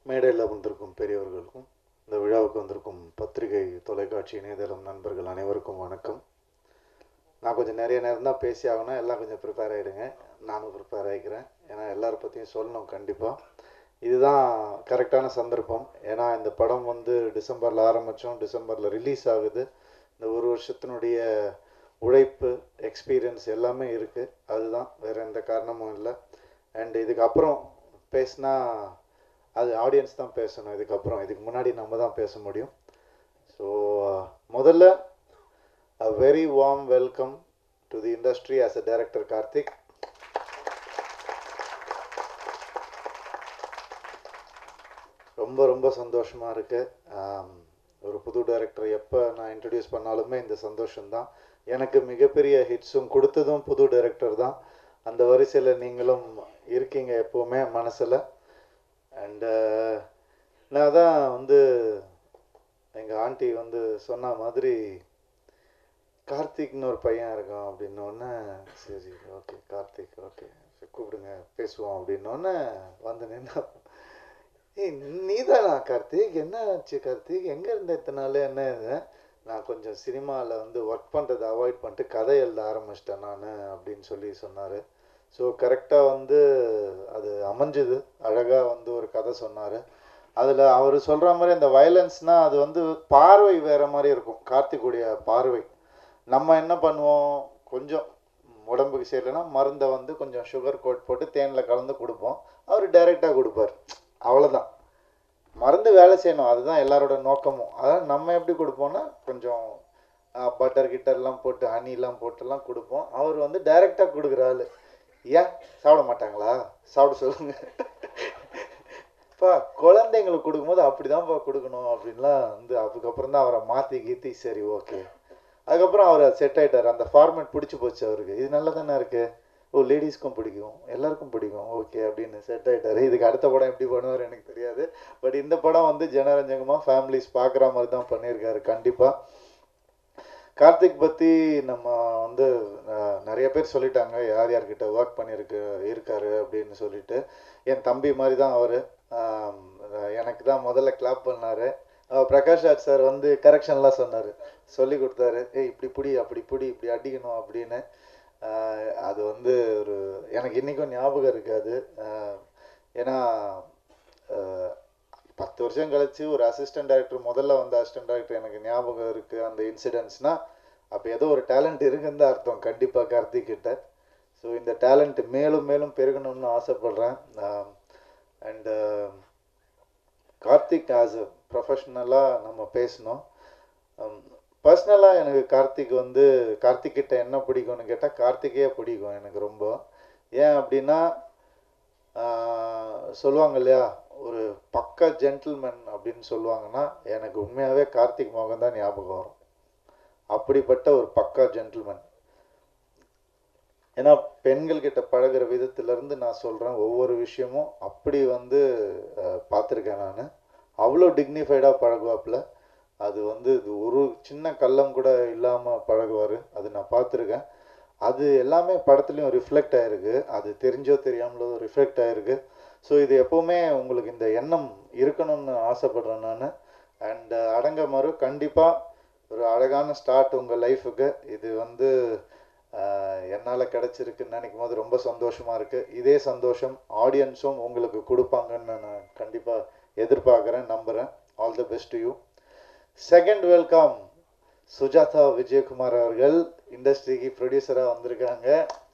மேடையில் வந்திருக்கும் பெரியவர்களுக்கும் இந்த விழாவுக்கு வந்திருக்கும் பத்திரிகை தொலைக்காட்சி இணையதளம் நண்பர்கள் அனைவருக்கும் வணக்கம் நான் கொஞ்சம் நிறைய நேரம் தான் பேசி ஆகணும் எல்லாம் கொஞ்சம் ப்ரிப்பேர் ஆகிடுங்க நானும் ப்ரிப்பேர் ஆகிக்கிறேன் ஏன்னா எல்லாரை பற்றியும் சொல்லணும் கண்டிப்பாக இதுதான் கரெக்டான சந்தர்ப்பம் ஏன்னா இந்த படம் வந்து டிசம்பரில் ஆரம்பித்தோம் டிசம்பரில் ரிலீஸ் ஆகுது இந்த ஒரு வருஷத்தினுடைய உழைப்பு எக்ஸ்பீரியன்ஸ் எல்லாமே இருக்குது அதுதான் வேறு எந்த காரணமும் இல்லை அண்ட் இதுக்கப்புறம் பேசினா அது ஆடியன்ஸ் தான் பேசணும் இதுக்கப்புறம் இதுக்கு முன்னாடி நம்ம தான் பேச முடியும் ஸோ முதல்ல a very warm welcome to the industry as a director Karthik. ரொம்ப ரொம்ப சந்தோஷமாக இருக்குது ஒரு புது டைரக்டர் எப்போ நான் இன்ட்ரடியூஸ் பண்ணாலுமே இந்த சந்தோஷம்தான் எனக்கு மிகப்பெரிய ஹிட்ஸும் கொடுத்ததும் புது டைரக்டர் தான் அந்த வரிசையில் நீங்களும் இருக்கீங்க எப்போவுமே மனசில் அண்டு நான் தான் வந்து எங்கள் ஆண்டி வந்து சொன்ன மாதிரி கார்த்திக்னு ஒரு பையன் இருக்கான் அப்படின்னோடனே சரி ஓகே கார்த்திக் ஓகே கூப்பிடுங்க பேசுவோம் அப்படின்னோடனே வந்து நின்னா ஏய் நீதானா கார்த்திக் என்ன ஆச்சு கார்த்திக் எங்கே இருந்த இத்தனை நாள் என்ன இது நான் கொஞ்சம் சினிமாவில் வந்து ஒர்க் பண்ணுறதை அவாய்ட் பண்ணிட்டு கதை எழுத ஆரம்பிச்சிட்டேன் நான் அப்படின்னு சொல்லி சொன்னார் ஸோ கரெக்டாக வந்து அது அமைஞ்சுது அழகாக வந்து ஒரு கதை சொன்னார் அதில் அவர் சொல்கிற மாதிரி அந்த வயலன்ஸ்னால் அது வந்து பார்வை வேறு மாதிரி இருக்கும் கார்த்திக்குடைய பார்வை நம்ம என்ன பண்ணுவோம் கொஞ்சம் உடம்புக்கு சரியில்லைன்னா மருந்தை வந்து கொஞ்சம் சுகர் கோட் போட்டு தேனில் கலந்து கொடுப்போம் அவர் டைரெக்டாக கொடுப்பார் அவ்வளோதான் மருந்து வேலை செய்யணும் அதுதான் எல்லாரோட நோக்கமும் அதான் நம்ம எப்படி கொடுப்போம்னா கொஞ்சம் பட்டர் கிட்டர்லாம் போட்டு ஹனிலாம் போட்டுலாம் கொடுப்போம் அவர் வந்து டைரெக்டாக கொடுக்குற ஆள் ஏன் சாப்பிட மாட்டாங்களா சாப்பிட சொல்லுங்க இப்போ குழந்தைங்களுக்கு கொடுக்கும்போது அப்படி தான்ப்பா கொடுக்கணும் அப்படின்லாம் வந்து அதுக்கப்புறம் தான் அவரை மாற்றி கீத்தி சரி ஓகே அதுக்கப்புறம் அவர் செட் ஆகிட்டார் அந்த ஃபார்மேட் பிடிச்சி போச்சு அவருக்கு இது நல்லா தானே இருக்குது ஓ லேடிஸ்க்கும் பிடிக்கும் எல்லாருக்கும் பிடிக்கும் ஓகே அப்படின்னு செட் ஆகிட்டார் இதுக்கு அடுத்த படம் எப்படி பண்ணுவார் எனக்கு தெரியாது பட் இந்த படம் வந்து ஜனரஞ்சகமாக ஃபேமிலிஸ் பார்க்குற மாதிரி தான் பண்ணியிருக்காரு கண்டிப்பாக கார்த்திக் பற்றி நம்ம வந்து நிறைய பேர் சொல்லிட்டாங்க யார் யார்கிட்ட ஒர்க் பண்ணியிருக்கு இருக்காரு அப்படின்னு சொல்லிட்டு என் தம்பி மாதிரி தான் அவர் எனக்கு தான் முதல்ல கிளாப் பண்ணார் பிரகாஷ் ராஜ் சார் வந்து கரெக்ஷன்லாம் சொன்னார் சொல்லி கொடுத்தாரு ஏய் இப்படி பிடி அப்படி பிடி இப்படி அடிக்கணும் அப்படின்னு அது வந்து ஒரு எனக்கு இன்றைக்கும் ஞாபகம் இருக்காது ஏன்னா பத்து வருஷம் கழிச்சு ஒரு அசிஸ்டன்ட் டைரக்டர் முதல்ல வந்த அசிஸ்டன்ட் டைரக்டர் எனக்கு ஞாபகம் இருக்குது அந்த இன்சிடென்ட்ஸ்னால் அப்போ ஏதோ ஒரு டேலண்ட் இருக்குன்னு தான் அர்த்தம் கண்டிப்பாக கார்த்திக் கிட்ட ஸோ இந்த டேலண்ட் மேலும் மேலும் பெருகணும்னு ஆசைப்பட்றேன் அண்டு கார்த்திக் ஆஸ் அ ப்ரொஃபஷ்னலாக நம்ம பேசணும் பர்சனலாக எனக்கு கார்த்திக் வந்து கார்த்திக் கிட்ட என்ன பிடிக்கும்னு கேட்டால் கார்த்திகே பிடிக்கும் எனக்கு ரொம்ப ஏன் அப்படின்னா சொல்லுவாங்க இல்லையா ஒரு பக்க ஜென்டில்மேன் அப்படின்னு சொல்லுவாங்கன்னா எனக்கு உண்மையாகவே கார்த்திக் மோகன் தான் ஞாபகம் வரும் அப்படிப்பட்ட ஒரு பக்கா ஜென்டில்மேன் ஏன்னா பெண்கள் கிட்ட பழகிற விதத்துலேருந்து நான் சொல்கிறேன் ஒவ்வொரு விஷயமும் அப்படி வந்து பார்த்துருக்கேன் நான் அவ்வளோ டிக்னிஃபைடாக பழகுவாப்பில் அது வந்து இது ஒரு சின்ன கள்ளம் கூட இல்லாமல் பழகுவார் அது நான் பார்த்துருக்கேன் அது எல்லாமே படத்துலையும் ரிஃப்ளெக்ட் ஆகிருக்கு அது தெரிஞ்சோ தெரியாமலோ ரிஃப்ளெக்ட் ஆகிருக்கு ஸோ இது எப்போவுமே உங்களுக்கு இந்த எண்ணம் இருக்கணும்னு ஆசைப்பட்றேன் நான் அண்ட் அடங்க மறு கண்டிப்பாக ஒரு அழகான ஸ்டார்ட் உங்கள் லைஃபுக்கு இது வந்து என்னால் கிடச்சிருக்குன்னு நினைக்கும் போது ரொம்ப சந்தோஷமாக இருக்குது இதே சந்தோஷம் ஆடியன்ஸும் உங்களுக்கு கொடுப்பாங்கன்னு நான் கண்டிப்பாக எதிர்பார்க்குறேன் நம்புகிறேன் all the best you second welcome Sujatha Vijayakumar அவர்கள் இண்டஸ்ட்ரிக்கு ப்ரொடியூசராக வந்திருக்காங்க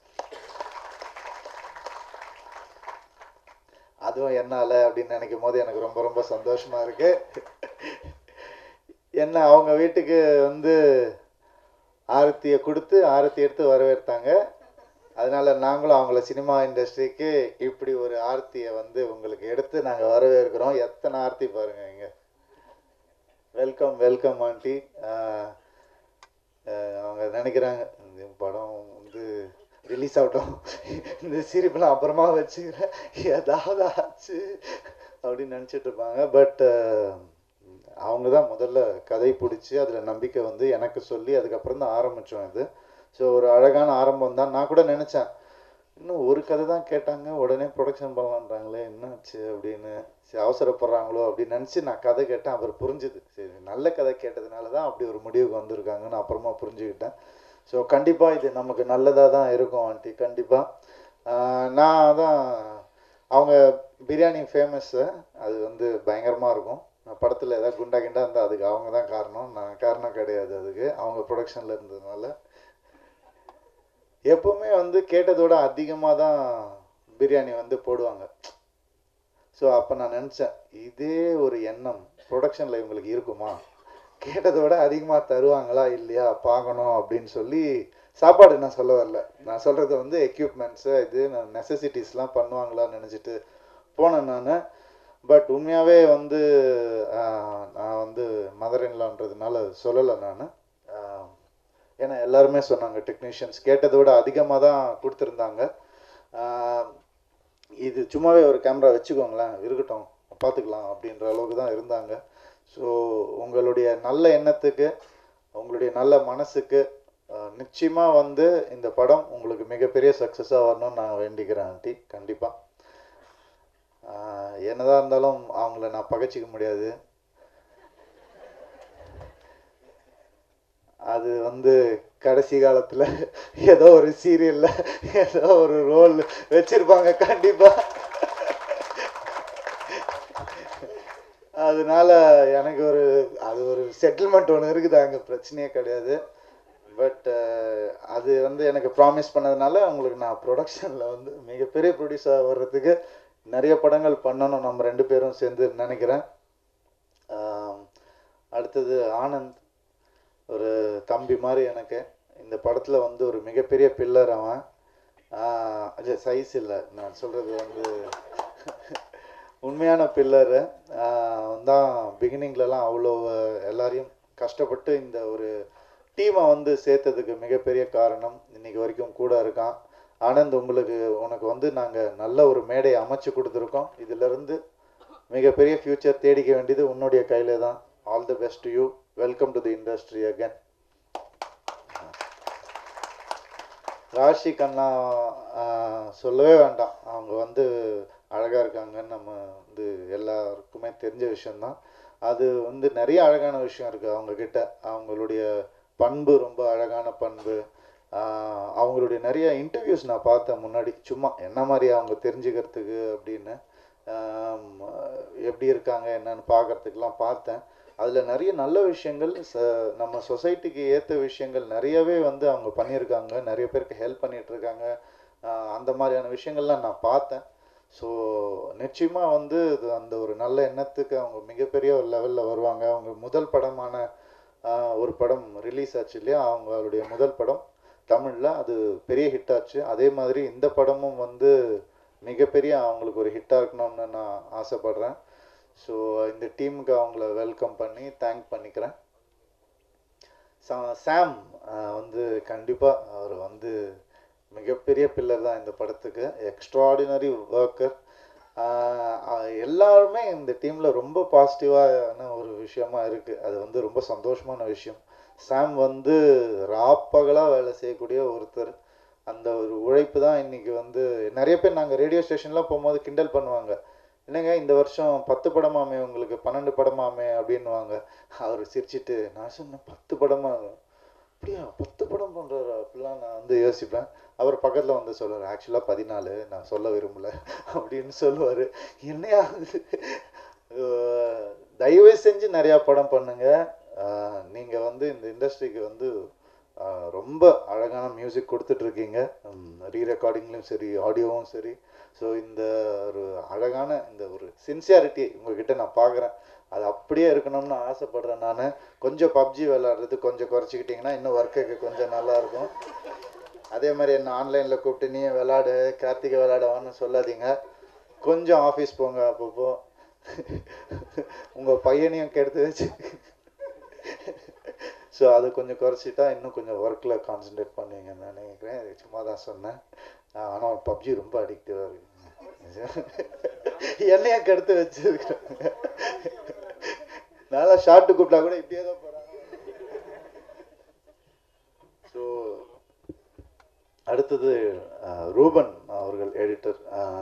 அதுவும் என்னால் அப்படின்னு நினைக்கும் போது எனக்கு ரொம்ப ரொம்ப சந்தோஷமாக இருக்கு என்ன அவங்க வீட்டுக்கு வந்து ஆரத்தியை கொடுத்து ஆரத்தி எடுத்து வரவேற்றாங்க அதனால நாங்களும் அவங்கள சினிமா இண்டஸ்ட்ரிக்கு இப்படி ஒரு ஆர்த்தியை வந்து உங்களுக்கு எடுத்து நாங்கள் வரவேற்கிறோம் எத்தனை ஆர்த்தி பாருங்கள் இங்கே வெல்கம் வெல்கம் ஆண்டி அவங்க நினைக்கிறாங்க இந்த படம் வந்து ரிலீஸ் ஆகட்டும் இந்த சிரிப்பெல்லாம் அப்புறமா வச்சுக்கிறேன் ஏதாவது ஆச்சு அப்படின்னு நினச்சிட்டு இருப்பாங்க பட் அவங்க தான் முதல்ல கதை பிடிச்சி அதில் நம்பிக்கை வந்து எனக்கு சொல்லி அதுக்கப்புறம் தான் ஆரம்பித்தோம் இது ஸோ ஒரு அழகான ஆரம்பம் தான் நான் கூட நினச்சேன் இன்னும் ஒரு கதை தான் கேட்டாங்க உடனே ப்ரொடக்ஷன் பண்ணலான்றாங்களே என்னாச்சு அப்படின்னு சரி அவசரப்படுறாங்களோ அப்படின்னு நினச்சி நான் கதை கேட்டேன் அப்புறம் புரிஞ்சுது சரி நல்ல கதை கேட்டதுனால தான் அப்படி ஒரு முடிவுக்கு வந்திருக்காங்கன்னு அப்புறமா புரிஞ்சுக்கிட்டேன் ஸோ கண்டிப்பாக இது நமக்கு நல்லதாக தான் இருக்கும் ஆண்டி கண்டிப்பாக நான் தான் அவங்க பிரியாணி ஃபேமஸ்ஸு அது வந்து பயங்கரமாக இருக்கும் நான் படத்தில் ஏதாவது குண்டா கிண்டா இருந்தால் அதுக்கு அவங்க தான் காரணம் நான் காரணம் கிடையாது அதுக்கு அவங்க ப்ரொடக்ஷனில் இருந்ததுனால எப்போவுமே வந்து கேட்டதோட அதிகமாக தான் பிரியாணி வந்து போடுவாங்க ஸோ அப்போ நான் நினச்சேன் இதே ஒரு எண்ணம் ப்ரொடக்ஷனில் இவங்களுக்கு இருக்குமா கேட்டதோட அதிகமாக தருவாங்களா இல்லையா பார்க்கணும் அப்படின்னு சொல்லி சாப்பாடு நான் சொல்ல வரல நான் சொல்கிறது வந்து எக்யூப்மெண்ட்ஸு இது நான் நெசசிட்டிஸ்லாம் பண்ணுவாங்களான்னு நினச்சிட்டு போனேன் நான் பட் உண்மையாகவே வந்து ஆஹ், நான் வந்து மதர் இன்லான்றதுனால சொல்லலை நான் ஏன்னா எல்லாருமே சொன்னாங்க டெக்னீஷியன்ஸ் கேட்டதை விட அதிகமாக தான் கொடுத்துருந்தாங்க ஆஹ், இது சும்மாவே ஒரு கேமரா வச்சுக்கோங்களேன் இருக்கட்டும் பார்த்துக்கலாம் அப்படின்ற அளவுக்கு தான் இருந்தாங்க ஸோ உங்களுடைய நல்ல எண்ணத்துக்கு உங்களுடைய நல்ல மனசுக்கு நிச்சயமாக வந்து இந்த படம் உங்களுக்கு மிகப்பெரிய சக்ஸஸாக வரணும்னு நான் வேண்டிக்கிறேன் ஆண்டி கண்டிப்பாக என்னதான் இருந்தாலும் அவங்கள நான் பகைச்சிக்க முடியாது அது வந்து கடைசி காலத்தில் ஏதோ ஒரு சீரியலில் ஏதோ ஒரு ரோல் வச்சிருப்பாங்க கண்டிப்பாக அதனால எனக்கு ஒரு அது ஒரு செட்டில்மெண்ட் ஒன்று இருக்குது அங்கே பிரச்சனையே கிடையாது பட் அது வந்து எனக்கு ப்ராமிஸ் பண்ணதுனால உங்களுக்கு நான் ப்ரொடக்ஷனில் வந்து மிகப்பெரிய ப்ரொடியூசர் வர்றதுக்கு நிறைய படங்கள் பண்ணணும் நம்ம ரெண்டு பேரும் சேர்ந்து நினைக்கிறேன் ஆம், அடுத்தது ஆனந்த் ஒரு தம்பி மாதிரி எனக்கு இந்த படத்தில் வந்து ஒரு மிகப்பெரிய பில்லர் அவன் ஆஹ் அது சைஸ் இல்லை நான் சொல்கிறது வந்து உண்மையான பில்லரு தான் பிகினிங்லலாம் அவ்வளோ எல்லாரையும் கஷ்டப்பட்டு இந்த ஒரு டீமை வந்து சேர்த்ததுக்கு மிகப்பெரிய காரணம் இன்னைக்கு வரைக்கும் கூட இருக்கான் ஆனந்த் உங்களுக்கு உனக்கு வந்து நாங்கள் நல்ல ஒரு மேடையை அமைச்சு கொடுத்துருக்கோம் இதிலிருந்து மிகப்பெரிய ஃப்யூச்சர் தேடிக்க வேண்டியது உன்னுடைய கையில தான் all the best you welcome to the industry again Raashi Khanna ah, சொல்லவே வேண்டாம் அவங்க வந்து அழகாக இருக்காங்கன்னு நம்ம வந்து எல்லாருக்குமே தெரிஞ்ச விஷயம்தான் அது வந்து நிறைய அழகான விஷயம் இருக்குது அவங்கக்கிட்ட அவங்களுடைய பண்பு ரொம்ப அழகான பண்பு ஆஹ், அவங்களுடைய நிறைய இன்டர்வியூஸ் நான் பார்த்தேன் முன்னாடி சும்மா என்ன மாதிரி அவங்க தெரிஞ்சுக்கிறதுக்கு அப்படின்னு ஆம், எப்படி இருக்காங்க என்னன்னு பார்க்கறதுக்கெலாம் பார்த்தேன் அதில் நிறைய நல்ல விஷயங்கள் ச நம்ம சொசைட்டிக்கு ஏற்ற விஷயங்கள் நிறையவே வந்து அவங்க பண்ணியிருக்காங்க நிறைய பேருக்கு ஹெல்ப் பண்ணிட்டு இருக்காங்க ஆஹ் அந்த மாதிரியான விஷயங்கள்லாம் நான் பார்த்தேன் ஸோ நிச்சயமாக வந்து இது அந்த ஒரு நல்ல எண்ணத்துக்கு அவங்க மிகப்பெரிய ஒரு லெவலில் வருவாங்க அவங்க முதல் படமான ஆஹ் ஒரு படம் ரிலீஸ் ஆச்சு இல்லையா அவங்களுடைய முதல் படம் தமிழில் அது பெரிய ஹிட் ஆச்சு அதே மாதிரி இந்த படமும் வந்து மிகப்பெரிய அவங்களுக்கு ஒரு ஹிட்டாக இருக்கணும்னு நான் ஆசைப்படுறேன் ஸோ இந்த டீமுக்கு அவங்கள வெல்கம் பண்ணி தேங்க் பண்ணிக்கிறேன் சா- சாம் ஆஹ் வந்து கண்டிப்பாக அவர் வந்து மிகப்பெரிய பில்லர் தான் இந்த படத்துக்கு எக்ஸ்ட்ராடினரி ஒர்க்கர் எல்லாருமே இந்த டீமில் ரொம்ப பாசிட்டிவான ஒரு விஷயமா இருக்குது அது வந்து ரொம்ப சந்தோஷமான விஷயம் சாம் வந்து ராப்பகலாக வேலை செய்யக்கூடிய ஒருத்தர் அந்த ஒரு உழைப்பு தான் இன்னைக்கு வந்து நிறைய பேர் நாங்கள் ரேடியோ ஸ்டேஷன்லாம் போகும்போது கிண்டல் பண்ணுவாங்க என்னங்க இந்த வருஷம் பத்து படமாமே உங்களுக்கு பன்னெண்டு படமாமே அப்படின்னுவாங்க அவர் சிரிச்சிட்டு நான் சொன்னேன் பத்து படமா அப்படியா பத்து படம் பண்ணுறாரு அப்படிலாம் நான் வந்து யோசிப்பேன் அவர் பக்கத்தில் வந்து சொல்லுவார் ஆக்சுவலாக பதினாலு நான் சொல்ல விரும்பல அப்படின்னு சொல்லுவார் என்னையா இது? அஹ் தயவு செஞ்சு நிறையா படம் பண்ணுங்க நீங்கள் வந்து இந்த இண்டஸ்ட்ரிக்கு வந்து ஆஹ் ரொம்ப அழகான மியூசிக் கொடுத்துட்ருக்கீங்க ரீ ரெக்கார்டிங்லையும் சரி ஆடியோவும் சரி ஸோ இந்த ஒரு அழகான இந்த ஒரு சின்சியாரிட்டி உங்ககிட்ட நான் பார்க்குறேன் அது அப்படியே இருக்கணும்னு ஆசைப்படுறேன் நான் கொஞ்சம் பப்ஜி விளாட்றது கொஞ்சம் குறைச்சிக்கிட்டிங்கன்னா இன்னும் ஒர்க்குக்கு கொஞ்சம் நல்லா இருக்கும் அதே மாதிரி என்ன ஆன்லைனில் கூப்பிட்டு நீ விளாடு கார்த்திகை விளாடவான்னு சொல்லாதீங்க கொஞ்சம் ஆஃபீஸ் போங்க அப்பப்போ உங்கள் பையனையும் கெடுத்து வச்சு ஸோ அது கொஞ்சம் குறைச்சிட்டா இன்னும் கொஞ்சம் ஒர்க்கில் கான்சென்ட்ரேட் பண்ணுவீங்கன்னு நான் நினைக்கிறேன் இது சும்மா தான் சொன்னேன் ஆனால் பப்ஜி ரொம்ப அடிக்டிவாக இருக்கு என்னைய கெடுத்து வச்சிருக்காங்க நல்லா ஷார்ட்டு கூப்பிட்டா கூட இப்படியே தான் போகிறாங்க ஸோ அடுத்தது அஹ், ரூபன் அவர்கள் எடிட்டர்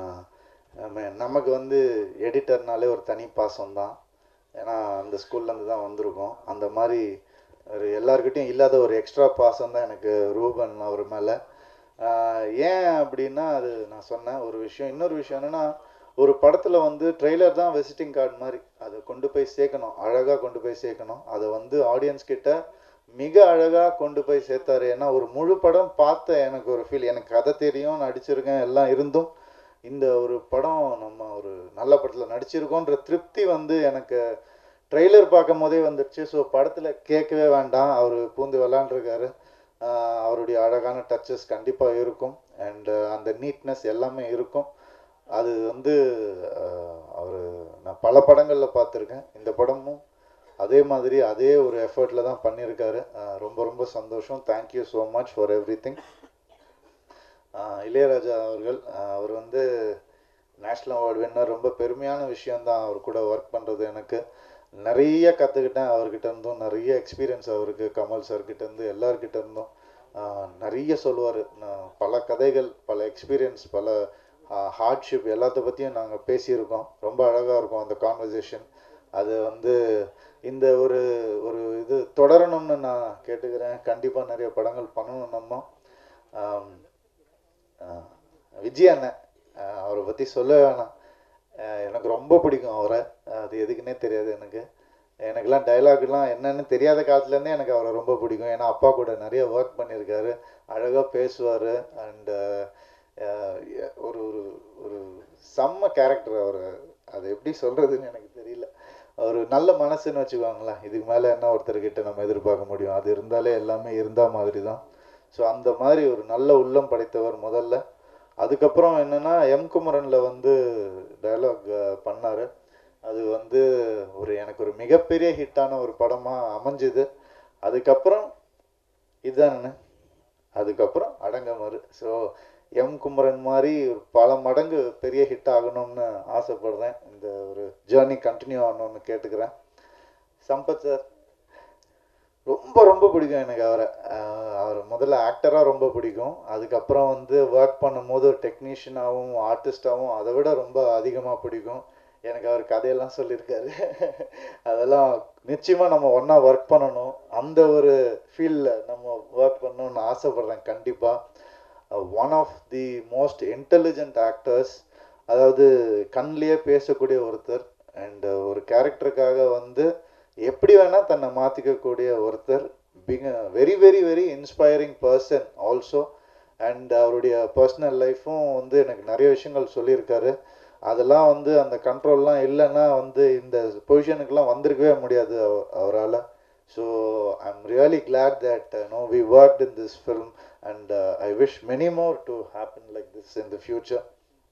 நமக்கு வந்து எடிட்டர்னாலே ஒரு தனி பாசம் தான் ஏன்னா அந்த ஸ்கூல்லேருந்து தான் வந்திருக்கோம் அந்த மாதிரி ஒரு எல்லாருக்கிட்டையும் இல்லாத ஒரு எக்ஸ்ட்ரா பாசம் தான் எனக்கு ரூபன் அவர் மேலே ஏன் அப்படின்னா அது நான் சொன்னேன் ஒரு விஷயம் இன்னொரு விஷயம் என்னென்னா ஒரு படத்தில் வந்து ட்ரெய்லர் தான் விசிட்டிங் கார்டு மாதிரி அதை கொண்டு போய் சேர்க்கணும் அழகாக கொண்டு போய் சேர்க்கணும் அதை வந்து ஆடியன்ஸ் கிட்ட மிக அழகாக கொண்டு போய் சேர்த்தாரு ஏன்னா ஒரு முழு படம் பார்த்த எனக்கு ஒரு ஃபீல் எனக்கு கதை தெரியும் நடிச்சிருக்கேன் எல்லாம் இருந்தும் இந்த ஒரு படம் நம்ம ஒரு நல்ல படத்தில் நடிச்சிருக்கோன்ற திருப்தி வந்து எனக்கு ட்ரெய்லர் பார்க்கும் போதே வந்துடுச்சு ஸோ படத்தில் கேட்கவே வேண்டாம் அவர் பூந்து விளாண்டுருக்காரு அவருடைய அழகான டச்சஸ் கண்டிப்பாக இருக்கும் அண்ட் அந்த நீட்னஸ் எல்லாமே இருக்கும் அது வந்து அவர் நான் பல படங்களில் பார்த்துருக்கேன் இந்த படமும் அதே மாதிரி அதே ஒரு எஃபர்ட்டில் தான் பண்ணியிருக்காரு அஹ் ரொம்ப ரொம்ப சந்தோஷம் thank you so much for everything Ilaiyaraaja அவர்கள் அஹ் அவர் வந்து நேஷ்னல் அவார்டு வின்னர் ரொம்ப பெருமையான விஷயம்தான் அவர் கூட ஒர்க் பண்ணுறது எனக்கு நிறைய கற்றுக்கிட்டேன் அவர்கிட்ட இருந்தும் நிறைய எக்ஸ்பீரியன்ஸ் அவருக்கு கமல் சார்கிட்ட இருந்து எல்லார்கிட்ட இருந்தும் ஆஹ் நிறைய சொல்லுவார் பல கதைகள் பல எக்ஸ்பீரியன்ஸ் பல ஹார்ட்ஷிப் எல்லாத்த பற்றியும் நாங்கள் பேசியிருக்கோம் ரொம்ப அழகாக இருக்கும் அந்த கான்வர்சேஷன் அது வந்து இந்த ஒரு ஒரு இது தொடரணும்னு நான் கேட்டுக்கிறேன் கண்டிப்பாக நிறைய படங்கள் பண்ணணும் நம்ம ஆம், ஆஹ் விஜய் அண்ணன் ஆஹ் அவரை பற்றி சொல்ல வேணாம் ஆஹ் எனக்கு ரொம்ப பிடிக்கும் அவரை அது எதுக்குன்னே தெரியாது எனக்கு எனக்கெல்லாம் டைலாக்லாம் என்னன்னு தெரியாத காலத்துலேருந்தே எனக்கு அவரை ரொம்ப பிடிக்கும் ஏன்னா அப்பா கூட நிறைய ஒர்க் பண்ணியிருக்காரு அழகாக பேசுவார் அண்டு ஒரு ஒரு ஒரு செம்ம கேரக்டர் அவர் அது எப்படி சொல்கிறதுன்னு எனக்கு தெரியல ஒரு நல்ல மனசுன்னு வச்சுக்கோங்களேன் இதுக்கு மேலே என்ன ஒருத்தர்கிட்ட நம்ம எதிர்பார்க்க முடியும் அது இருந்தாலே எல்லாமே இருந்தால் மாதிரி தான் ஸோ அந்த மாதிரி ஒரு நல்ல உள்ளம் படைத்தவர் முதல்ல அதுக்கப்புறம் என்னன்னா எம் குமரனில் வந்து டயலாக் பண்ணார் அது வந்து ஒரு எனக்கு ஒரு மிகப்பெரிய ஹிட்டான ஒரு படமாக அமைஞ்சுது அதுக்கப்புறம் இதுதானே அதுக்கப்புறம் அடங்கமறு ஸோ எம் குமரன் மாதிரி பல மடங்கு பெரிய ஹிட் ஆகணும்னு ஆசைப்படுறேன் இந்த ஒரு ஜேர்னி கண்டினியூ ஆகணும்னு கேட்டுக்கிறேன் சம்பத் சார் ரொம்ப ரொம்ப பிடிக்கும் எனக்கு அவரை ஆஹ் அவர் முதல்ல ஆக்டராக ரொம்ப பிடிக்கும் அதுக்கப்புறம் வந்து ஒர்க் பண்ணும்போது ஒரு டெக்னீஷியனாகவும் ஆர்டிஸ்டாகவும் அதை விட ரொம்ப அதிகமாக பிடிக்கும் எனக்கு அவர் கதையெல்லாம் சொல்லியிருக்காரு அதெல்லாம் நிச்சயமாக நம்ம ஒன்றா ஒர்க் பண்ணணும் அந்த ஒரு ஃபீல்டில் நம்ம ஒர்க் பண்ணணும்னு ஆசைப்பட்றேன் கண்டிப்பாக one of the most intelligent actors அதாவது கண்லேயே பேசக்கூடிய ஒருத்தர் அண்ட் ஒரு கேரக்டருக்காக வந்து எப்படி வேணால் தன்னை மாற்றிக்கக்கூடிய ஒருத்தர் being very very very inspiring person also and அவருடைய பர்சனல் லைஃப்பும் வந்து எனக்கு நிறைய விஷயங்கள் சொல்லியிருக்காரு அதெல்லாம் வந்து அந்த கண்ட்ரோல்லாம் இல்லைன்னா வந்து இந்த பொசிஷனுக்கெல்லாம் வந்திருக்கவே முடியாது அவரால் so I am really glad that no we work in this film and I wish many more to happen like this in the future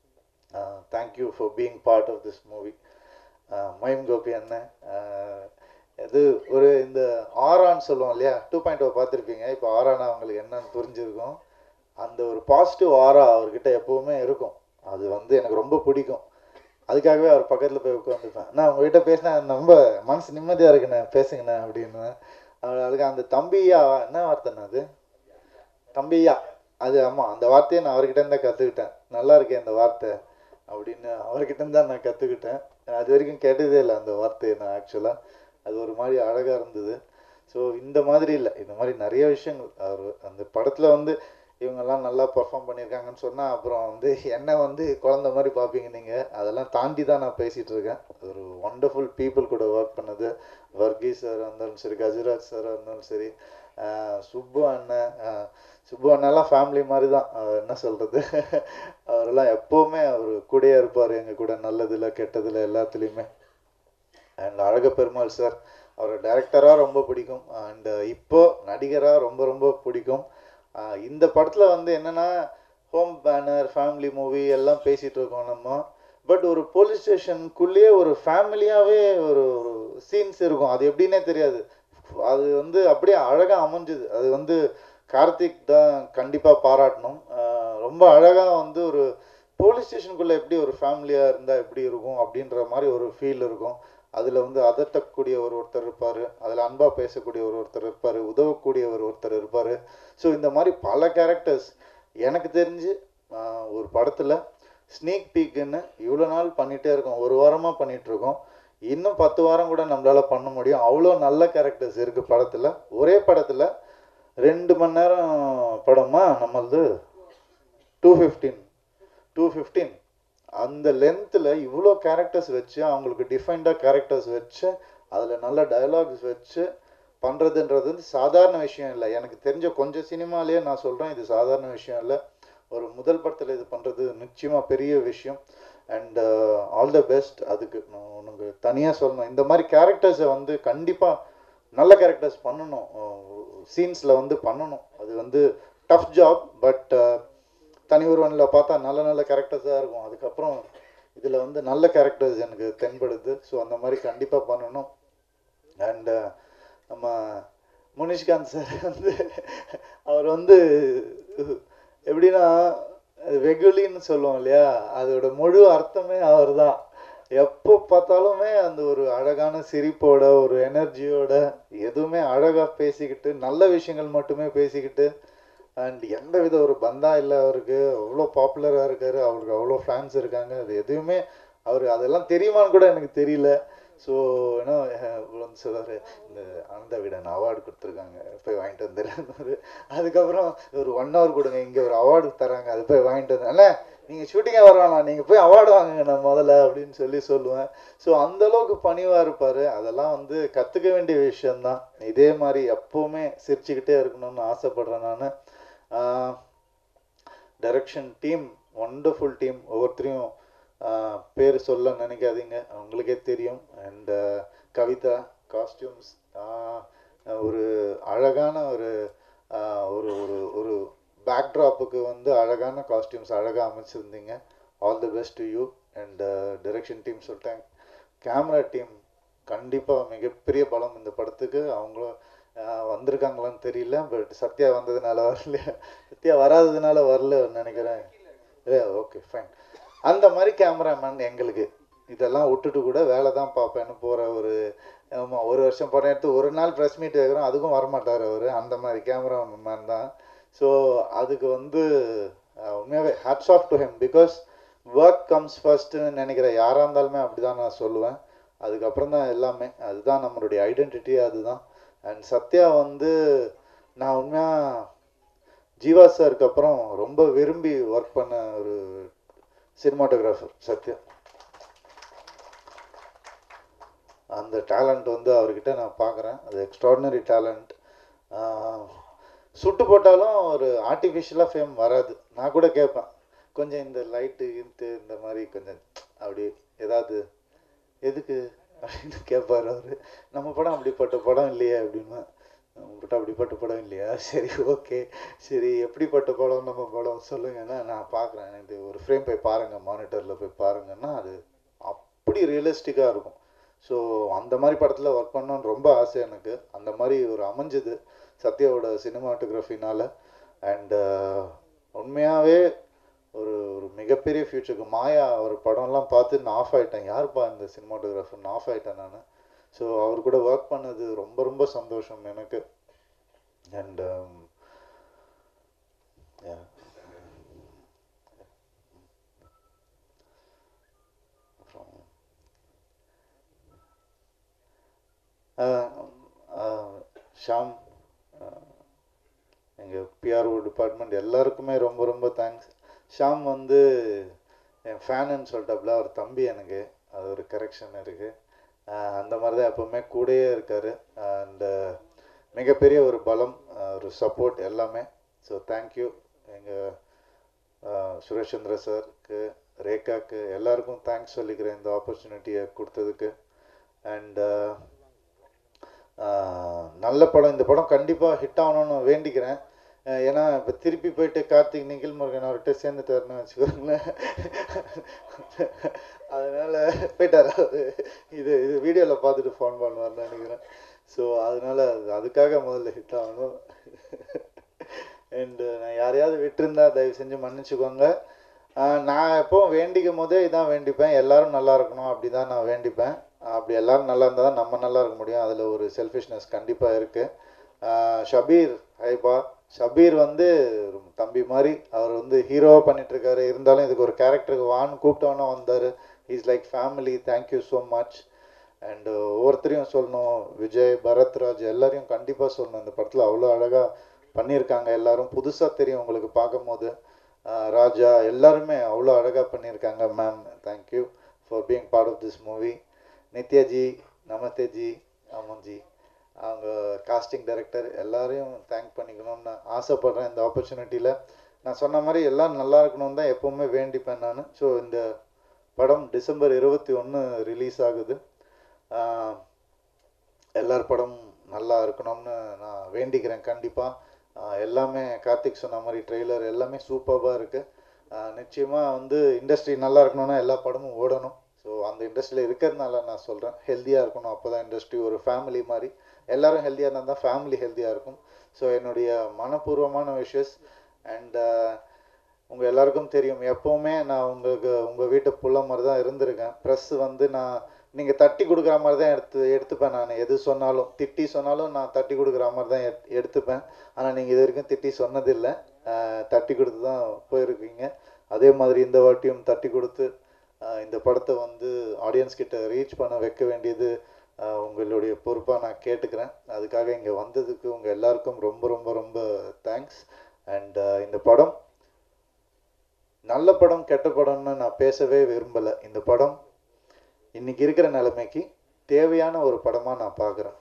thank you for being part of this movie Mime Gopi அண்ணன் uh, இது ஒரு இந்த ஆரான்னு சொல்லுவோம் இல்லையா two point ஓ பார்த்துருப்பீங்க இப்போ ஆரானா அவங்களுக்கு என்னன்னு புரிஞ்சிருக்கும் அந்த ஒரு பாசிட்டிவ் ஆரா அவர்கிட்ட எப்பவுமே இருக்கும் அது வந்து எனக்கு ரொம்ப பிடிக்கும் அதுக்காகவே அவர் பக்கத்தில் போய் உட்காந்துப்பேன் நான் உங்ககிட்ட பேசினா ரொம்ப மனசு நிம்மதியாக இருக்குண்ணே பேசுங்கண்ணே அப்படின்னு அவர் அதுக்கு அந்த தம்பியா என்ன வார்த்தைண்ணா அது தம்பியா அது ஆமாம் அந்த வார்த்தையை நான் அவர்கிட்ட இருந்தால் கற்றுக்கிட்டேன் நல்லா இருக்கேன் இந்த வார்த்தை அப்படின்னு அவர்கிட்ட தான் நான் கற்றுக்கிட்டேன் அது வரைக்கும் கேட்டதே இல்லை அந்த வார்த்தையை நான் ஆக்சுவலாக அது ஒரு மாதிரி அழகாக இருந்தது ஸோ இந்த மாதிரி இல்லை இந்த மாதிரி நிறைய விஷயங்கள் அவர் அந்த படத்தில் வந்து இவங்கெல்லாம் நல்லா பெர்ஃபார்ம் பண்ணியிருக்காங்கன்னு சொன்னால் அப்புறம் வந்து என்ன வந்து குழந்த மாதிரி பார்ப்பீங்க நீங்கள் அதெல்லாம் தாண்டி தான் நான் பேசிகிட்டு இருக்கேன் ஒரு ஒண்டர்ஃபுல் பீப்புள் கூட ஒர்க் பண்ணது வர்கீஸ் சார் இருந்தாலும் சரி கஜராஜ் சார் இருந்தாலும் சரி ஆஹ் சுப்பு அண்ணன் ஆஹ் சுப்பு அண்ணெல்லாம் ஃபேமிலி மாதிரி தான் ஆஹ் என்ன சொல்கிறது அவரெல்லாம் எப்போவுமே அவர் கூடயே இருப்பார் எங்கள் கூட நல்லதில் கெட்டதில் எல்லாத்துலேயுமே அண்ட் அழக பெருமாள் சார் அவரை டைரக்டராக ரொம்ப பிடிக்கும் அண்ட் இப்போ நடிகராக ரொம்ப ரொம்ப பிடிக்கும் ஆஹ் இந்த படத்தில் வந்து என்னென்னா ஹோம் பேனர் ஃபேமிலி மூவி எல்லாம் பேசிகிட்டு இருக்கோம் நம்ம பட் ஒரு போலீஸ் ஸ்டேஷனுக்குள்ளேயே ஒரு ஃபேமிலியாகவே ஒரு ஒரு சீன்ஸ் இருக்கும் அது எப்படின்னே தெரியாது அது வந்து அப்படியே அழகாக அமைஞ்சுது அது வந்து கார்த்திக் தான் கண்டிப்பாக பாராட்டணும் ஆஹ் ரொம்ப அழகாக வந்து ஒரு போலீஸ் ஸ்டேஷனுக்குள்ளே எப்படி ஒரு ஃபேமிலியாக இருந்தால் எப்படி இருக்கும் அப்படின்ற மாதிரி ஒரு ஃபீல் இருக்கும் அதில் வந்து அதட்டக்கூடிய ஒரு ஒருத்தர் இருப்பார் அதில் அன்பாக பேசக்கூடிய ஒரு ஒருத்தர் இருப்பார் உதவக்கூடிய ஒரு ஒருத்தர் இருப்பார் ஸோ இந்த மாதிரி பல கேரக்டர்ஸ் எனக்கு தெரிஞ்சு ஆஹ் ஒரு படத்தில் ஸ்னீக் பீக்குன்னு இவ்வளோ நாள் பண்ணிகிட்டே இருக்கோம் ஒரு வாரமாக பண்ணிட்டு இருக்கோம் இன்னும் பத்து வாரம் கூட நம்மளால் பண்ண முடியும் அவ்வளோ நல்ல கேரக்டர்ஸ் இருக்குது படத்தில் ஒரே படத்தில் ரெண்டு மணி நேரம் படமா நம்மளது டூ ஃபிஃப்டீன் டூ ஃபிஃப்டீன் அந்த லென்த்தில் இவ்வளோ கேரக்டர்ஸ் வச்சு அவங்களுக்கு டிஃபைன்டாக கேரக்டர்ஸ் வச்சு அதில் நல்ல டயலாக்ஸ் வச்சு பண்ணுறதுன்றது வந்து சாதாரண விஷயம் இல்லை எனக்கு தெரிஞ்ச கொஞ்சம் சினிமாலேயே நான் சொல்கிறேன் இது சாதாரண விஷயம் இல்லை ஒரு முதல் படத்தில் இது பண்ணுறது நிச்சயமாக பெரிய விஷயம் அண்ட் ஆல் த பெஸ்ட் அதுக்கு நான் உனக்கு தனியாக சொல்லணும் இந்த மாதிரி கேரக்டர்ஸை வந்து கண்டிப்பாக நல்ல கேரக்டர்ஸ் பண்ணணும் சீன்ஸில் வந்து பண்ணணும் அது வந்து டஃப் ஜாப் பட் தனி ஒருவனில் பார்த்தா நல்ல நல்ல கேரக்டர்ஸாக இருக்கும் அதுக்கப்புறம் இதில் வந்து நல்ல கேரக்டர்ஸ் எனக்கு தென்படுது ஸோ அந்த மாதிரி கண்டிப்பாக பண்ணணும் அண்டு நம்ம முனிஷ்காந்த் சார் வந்து அவர் வந்து எப்படின்னா வெகுலின்னு சொல்லுவோம் இல்லையா அதோட முழு அர்த்தமே அவர் தான் எப்போ பார்த்தாலுமே அந்த ஒரு அழகான சிரிப்போட ஒரு எனர்ஜியோட எதுவுமே அழகாக பேசிக்கிட்டு நல்ல விஷயங்கள் மட்டுமே பேசிக்கிட்டு அண்ட் எந்த வித ஒரு பந்தா இல்லை அவருக்கு அவ்வளோ பாப்புலராக இருக்காரு அவருக்கு அவ்வளோ ஃபேன்ஸ் இருக்காங்க அது எதுவுமே அவர் அதெல்லாம் தெரியுமான்னு கூட எனக்கு தெரியல ஸோ ஏன்னா வந்து சொல்லுவார் இந்த ஆனந்த விடன் அவார்டு கொடுத்துருக்காங்க போய் வாங்கிட்டு வந்துடுறாரு அதுக்கப்புறம் ஒரு ஒன் ஹவர் கொடுங்க இங்கே ஒரு அவார்டு தராங்க அது போய் வாங்கிட்டு வந்து அண்ணே நீங்கள் ஷூட்டிங்கே வரலாம் நீங்கள் போய் அவார்டு வாங்குங்க நான் முதல்ல அப்படின்னு சொல்லி சொல்லுவேன் ஸோ அந்தளவுக்கு பணிவாக இருப்பார் அதெல்லாம் வந்து கற்றுக்க வேண்டிய விஷயந்தான் இதே மாதிரி எப்போவுமே சிரிச்சுக்கிட்டே இருக்கணும்னு ஆசைப்பட்றேன் நான் டைரக்ஷன் டீம் ஒண்டர்ஃபுல் டீம் ஒவ்வொருத்தரையும் பேர் சொல்ல நினைக்காதீங்க உங்களுக்கே தெரியும் அண்ட் கவிதா காஸ்டியூம்ஸ் ஒரு அழகான ஒரு ஒரு ஒரு ஒரு பேக்ட்ராப்புக்கு வந்து அழகான காஸ்டியூம்ஸ் அழகாக அமைச்சிருந்தீங்க all the best to you and direction team சொல்லிட்டேன் கேமரா டீம் கண்டிப்பாக மிகப்பெரிய பலம் இந்த படத்துக்கு அவங்களும் வந்திருக்காங்களான்னு தெரியல பட் சத்யா வந்ததுனால வரல சத்யா வராததுனால வரல நினைக்கிறேன் ஏ ஓகே ஃபைன் அந்த மாதிரி கேமராமேன் எங்களுக்கு இதெல்லாம் விட்டுட்டு கூட வேலை தான் பார்ப்பேன்னு போகிற ஒரு ஆமாம் ஒரு வருஷம் படம் எடுத்து ஒரு நாள் ப்ரெஸ் மீட் வைக்கிறோம் அதுக்கும் வரமாட்டார் அவர் அந்த மாதிரி கேமராமேன் தான் ஸோ அதுக்கு வந்து உண்மையாகவே hats off to him because work comes ஃபஸ்ட்டுன்னு நினைக்கிற யாராக இருந்தாலுமே அப்படி தான் நான் சொல்லுவேன் அதுக்கப்புறம் தான் எல்லாமே அதுதான் நம்மளுடைய ஐடென்டிட்டி அதுதான் அண்ட் சத்யா வந்து நான் உண்மையாக ஜீவா சாருக்கு அப்புறம் ரொம்ப விரும்பி ஒர்க் பண்ண ஒரு சினிமாட்டோகிராஃபர் சத்யா அந்த டேலண்ட் வந்து அவர்கிட்ட நான் பார்க்குறேன் அது எக்ஸ்ட்ராடினரி டேலண்ட் சுட்டு போட்டாலும் ஒரு ஆர்டிஃபிஷியலாக ஃபேம் வராது நான் கூட கேட்பேன் கொஞ்சம் இந்த லைட்டு இன்ட்டு இந்த மாதிரி கொஞ்சம் அப்படி ஏதாவது எதுக்கு அப்படின்னு கேட்பார் அவர் நம்ம படம் அப்படிப்பட்ட படம் இல்லையே அப்படின்னு நம்ம படம் அப்படிப்பட்ட படம் இல்லையா சரி ஓகே சரி எப்படிப்பட்ட படம் நம்ம படம் சொல்லுங்கன்னா நான் பார்க்குறேன் எனக்கு ஒரு ஃப்ரேம் போய் பாருங்கள் மானிட்டரில் போய் பாருங்கன்னா அது அப்படி ரியலிஸ்டிக்காக இருக்கும் ஸோ அந்த மாதிரி படத்தில் ஒர்க் பண்ணணும்னு ரொம்ப ஆசை எனக்கு அந்த மாதிரி ஒரு அமைஞ்சது சத்யாவோட சினிமாட்டோகிராஃபினால் அண்டு உண்மையாகவே ஒரு ஒரு மிகப்பெரிய ஃப்யூச்சருக்கு மாயா ஒரு படம்லாம் பார்த்து நான் ஆஃப் ஆகிட்டேன் யாருப்பா இந்த சினிமாட்டோகிராஃபர் நான் ஆஃப் ஆகிட்டேன் நான் ஸோ அவர் கூட ஒர்க் பண்ணது ரொம்ப ரொம்ப சந்தோஷம் எனக்கு அண்ட் ஷாம் எங்கள் பிஆர்ஓ டிபார்ட்மெண்ட் எல்லாருக்குமே ரொம்ப ரொம்ப தேங்க்ஸ் ஷாம் வந்து என் ஃபேனுன்னு சொல்லிட்டாப்புல அவர் தம்பி எனக்கு அது ஒரு கரெக்ஷன் இருக்குது அந்த மாதிரி தான் எப்போவுமே கூடயே இருக்கார் அண்டு மிகப்பெரிய ஒரு பலம் ஒரு சப்போர்ட் எல்லாமே ஸோ தேங்க்யூ எங்கள் சுரேஷ் சந்திர சாருக்கு ரேகாக்கு எல்லாருக்கும் தேங்க்ஸ் சொல்லிக்கிறேன் இந்த ஆப்பர்ச்சுனிட்டியை கொடுத்ததுக்கு அண்டு நல்ல படம் இந்த படம் கண்டிப்பாக ஹிட் ஆகணும்னு வேண்டிக்கிறேன் ஏன்னா இப்போ திருப்பி போயிட்டு கார்த்திக் நிகில் முருகன் அவர்கிட்ட சேர்ந்துட்டாருன்னு வச்சுக்கோங்களேன் அதனால் போயிட்டார் அவர் இது இது வீடியோவில் பார்த்துட்டு ஃபோன் பண்ணுவார்னு நினைக்கிறேன் ஸோ அதனால் அதுக்காக முதல்ல ஹிட் ஆகணும் அண்டு நான் யாரையாவது விட்டுருந்தா தயவு செஞ்சு மன்னிச்சுக்கோங்க நான் எப்போவும் வேண்டிக்கும் போதே இதான் வேண்டிப்பேன் எல்லாரும் நல்லா இருக்கணும் அப்படி தான் நான் வேண்டிப்பேன் அப்படி எல்லாரும் நல்லா இருந்தால் தான் நம்ம நல்லா இருக்க முடியும் அதில் ஒரு செல்ஃபிஷ்னஸ் கண்டிப்பாக இருக்குது ஷபீர் ஹைபா ஷபீர் வந்து தம்பி மாதிரி அவர் வந்து ஹீரோவாக பண்ணிட்டு இருக்காரு இருந்தாலும் இதுக்கு ஒரு கேரக்டருக்கு வான்னு கூப்பிட்டோன்னா வந்தார் is like family thank you so much and ஒவ்வொருத்தரையும் சொல்லணும் விஜய் பரத்ராஜ் எல்லாரையும் கண்டிப்பாக சொல்லணும் இந்த படத்தில் அவ்வளோ அழகாக பண்ணியிருக்காங்க எல்லாரும் புதுசாக தெரியும் உங்களுக்கு பார்க்கும்போது ஆஹ் ராஜா எல்லாருமே அவ்வளோ அழகாக பண்ணியிருக்காங்க ma'am thank you for being part of this movie Nithyaji நமஸ்தேஜி அமன்ஜி அவங்க காஸ்டிங் டைரக்டர் எல்லாரையும் தேங்க் பண்ணிக்கணும்னு ஆசைப்படுறேன் இந்த ஆப்பர்ச்சுனிட்டியில் நான் சொன்ன மாதிரி எல்லாம் நல்லா இருக்கணும்னு தான் எப்போவுமே வேண்டிப்பேன் நான் ஸோ இந்த படம் டிசம்பர் இருபத்தி ஒன்று ரிலீஸ் ஆகுது ஆஹ் எல்லார் படம் நல்லா இருக்கணும்னு நான் வேண்டிக்கிறேன் கண்டிப்பாக எல்லாமே கார்த்திக் சொன்ன மாதிரி ட்ரெய்லர் எல்லாமே சூப்பராக இருக்குது நிச்சயமாக வந்து இண்டஸ்ட்ரி நல்லா இருக்கணும்னா எல்லா படமும் ஓடணும் ஸோ அந்த இண்டஸ்ட்ரியில் இருக்கிறதுனால நான் சொல்கிறேன் ஹெல்த்தியாக இருக்கணும் அப்போ தான் இண்டஸ்ட்ரி ஒரு ஃபேமிலி மாதிரி எல்லாரும் ஹெல்த்தியாக இருந்தால் தான் ஃபேமிலி ஹெல்த்தியாக இருக்கும் ஸோ என்னுடைய மனப்பூர்வமான விஷஸ் அண்ட் உங்கள் எல்லாருக்கும் தெரியும் எப்போவுமே நான் உங்களுக்கு உங்கள் வீட்டு புள்ள மாதிரி தான் இருந்திருக்கேன் ப்ரெஸ் வந்து நான் நீங்கள் தட்டி கொடுக்குற மாதிரி தான் எடுத்து எடுத்துப்பேன் நான் எது சொன்னாலும் திட்டி சொன்னாலும் நான் தட்டி கொடுக்குற மாதிரி தான் எட் எடுத்துப்பேன் ஆனால் நீங்கள் இது வரைக்கும் திட்டி சொன்னதில்லை ஆஹ் தட்டி கொடுத்து தான் போயிருக்கீங்க அதே மாதிரி இந்த வாட்டியும் தட்டி கொடுத்து ஆஹ் இந்த படத்தை வந்து ஆடியன்ஸ் கிட்ட ரீச் பண்ண வைக்க வேண்டியது ஆஹ் உங்களுடைய பொறுப்பாக நான் கேட்டுக்கிறேன் அதுக்காக இங்கே வந்ததுக்கு உங்கள் எல்லாருக்கும் ரொம்ப ரொம்ப ரொம்ப தேங்க்ஸ் அண்ட் இந்த படம் நல்ல படம் கெட்ட படம்னு நான் பேசவே விரும்பலை இந்த படம் இன்னைக்கு இருக்கிற நிலைமைக்கு தேவையான ஒரு படமாக நான் பார்க்குறேன்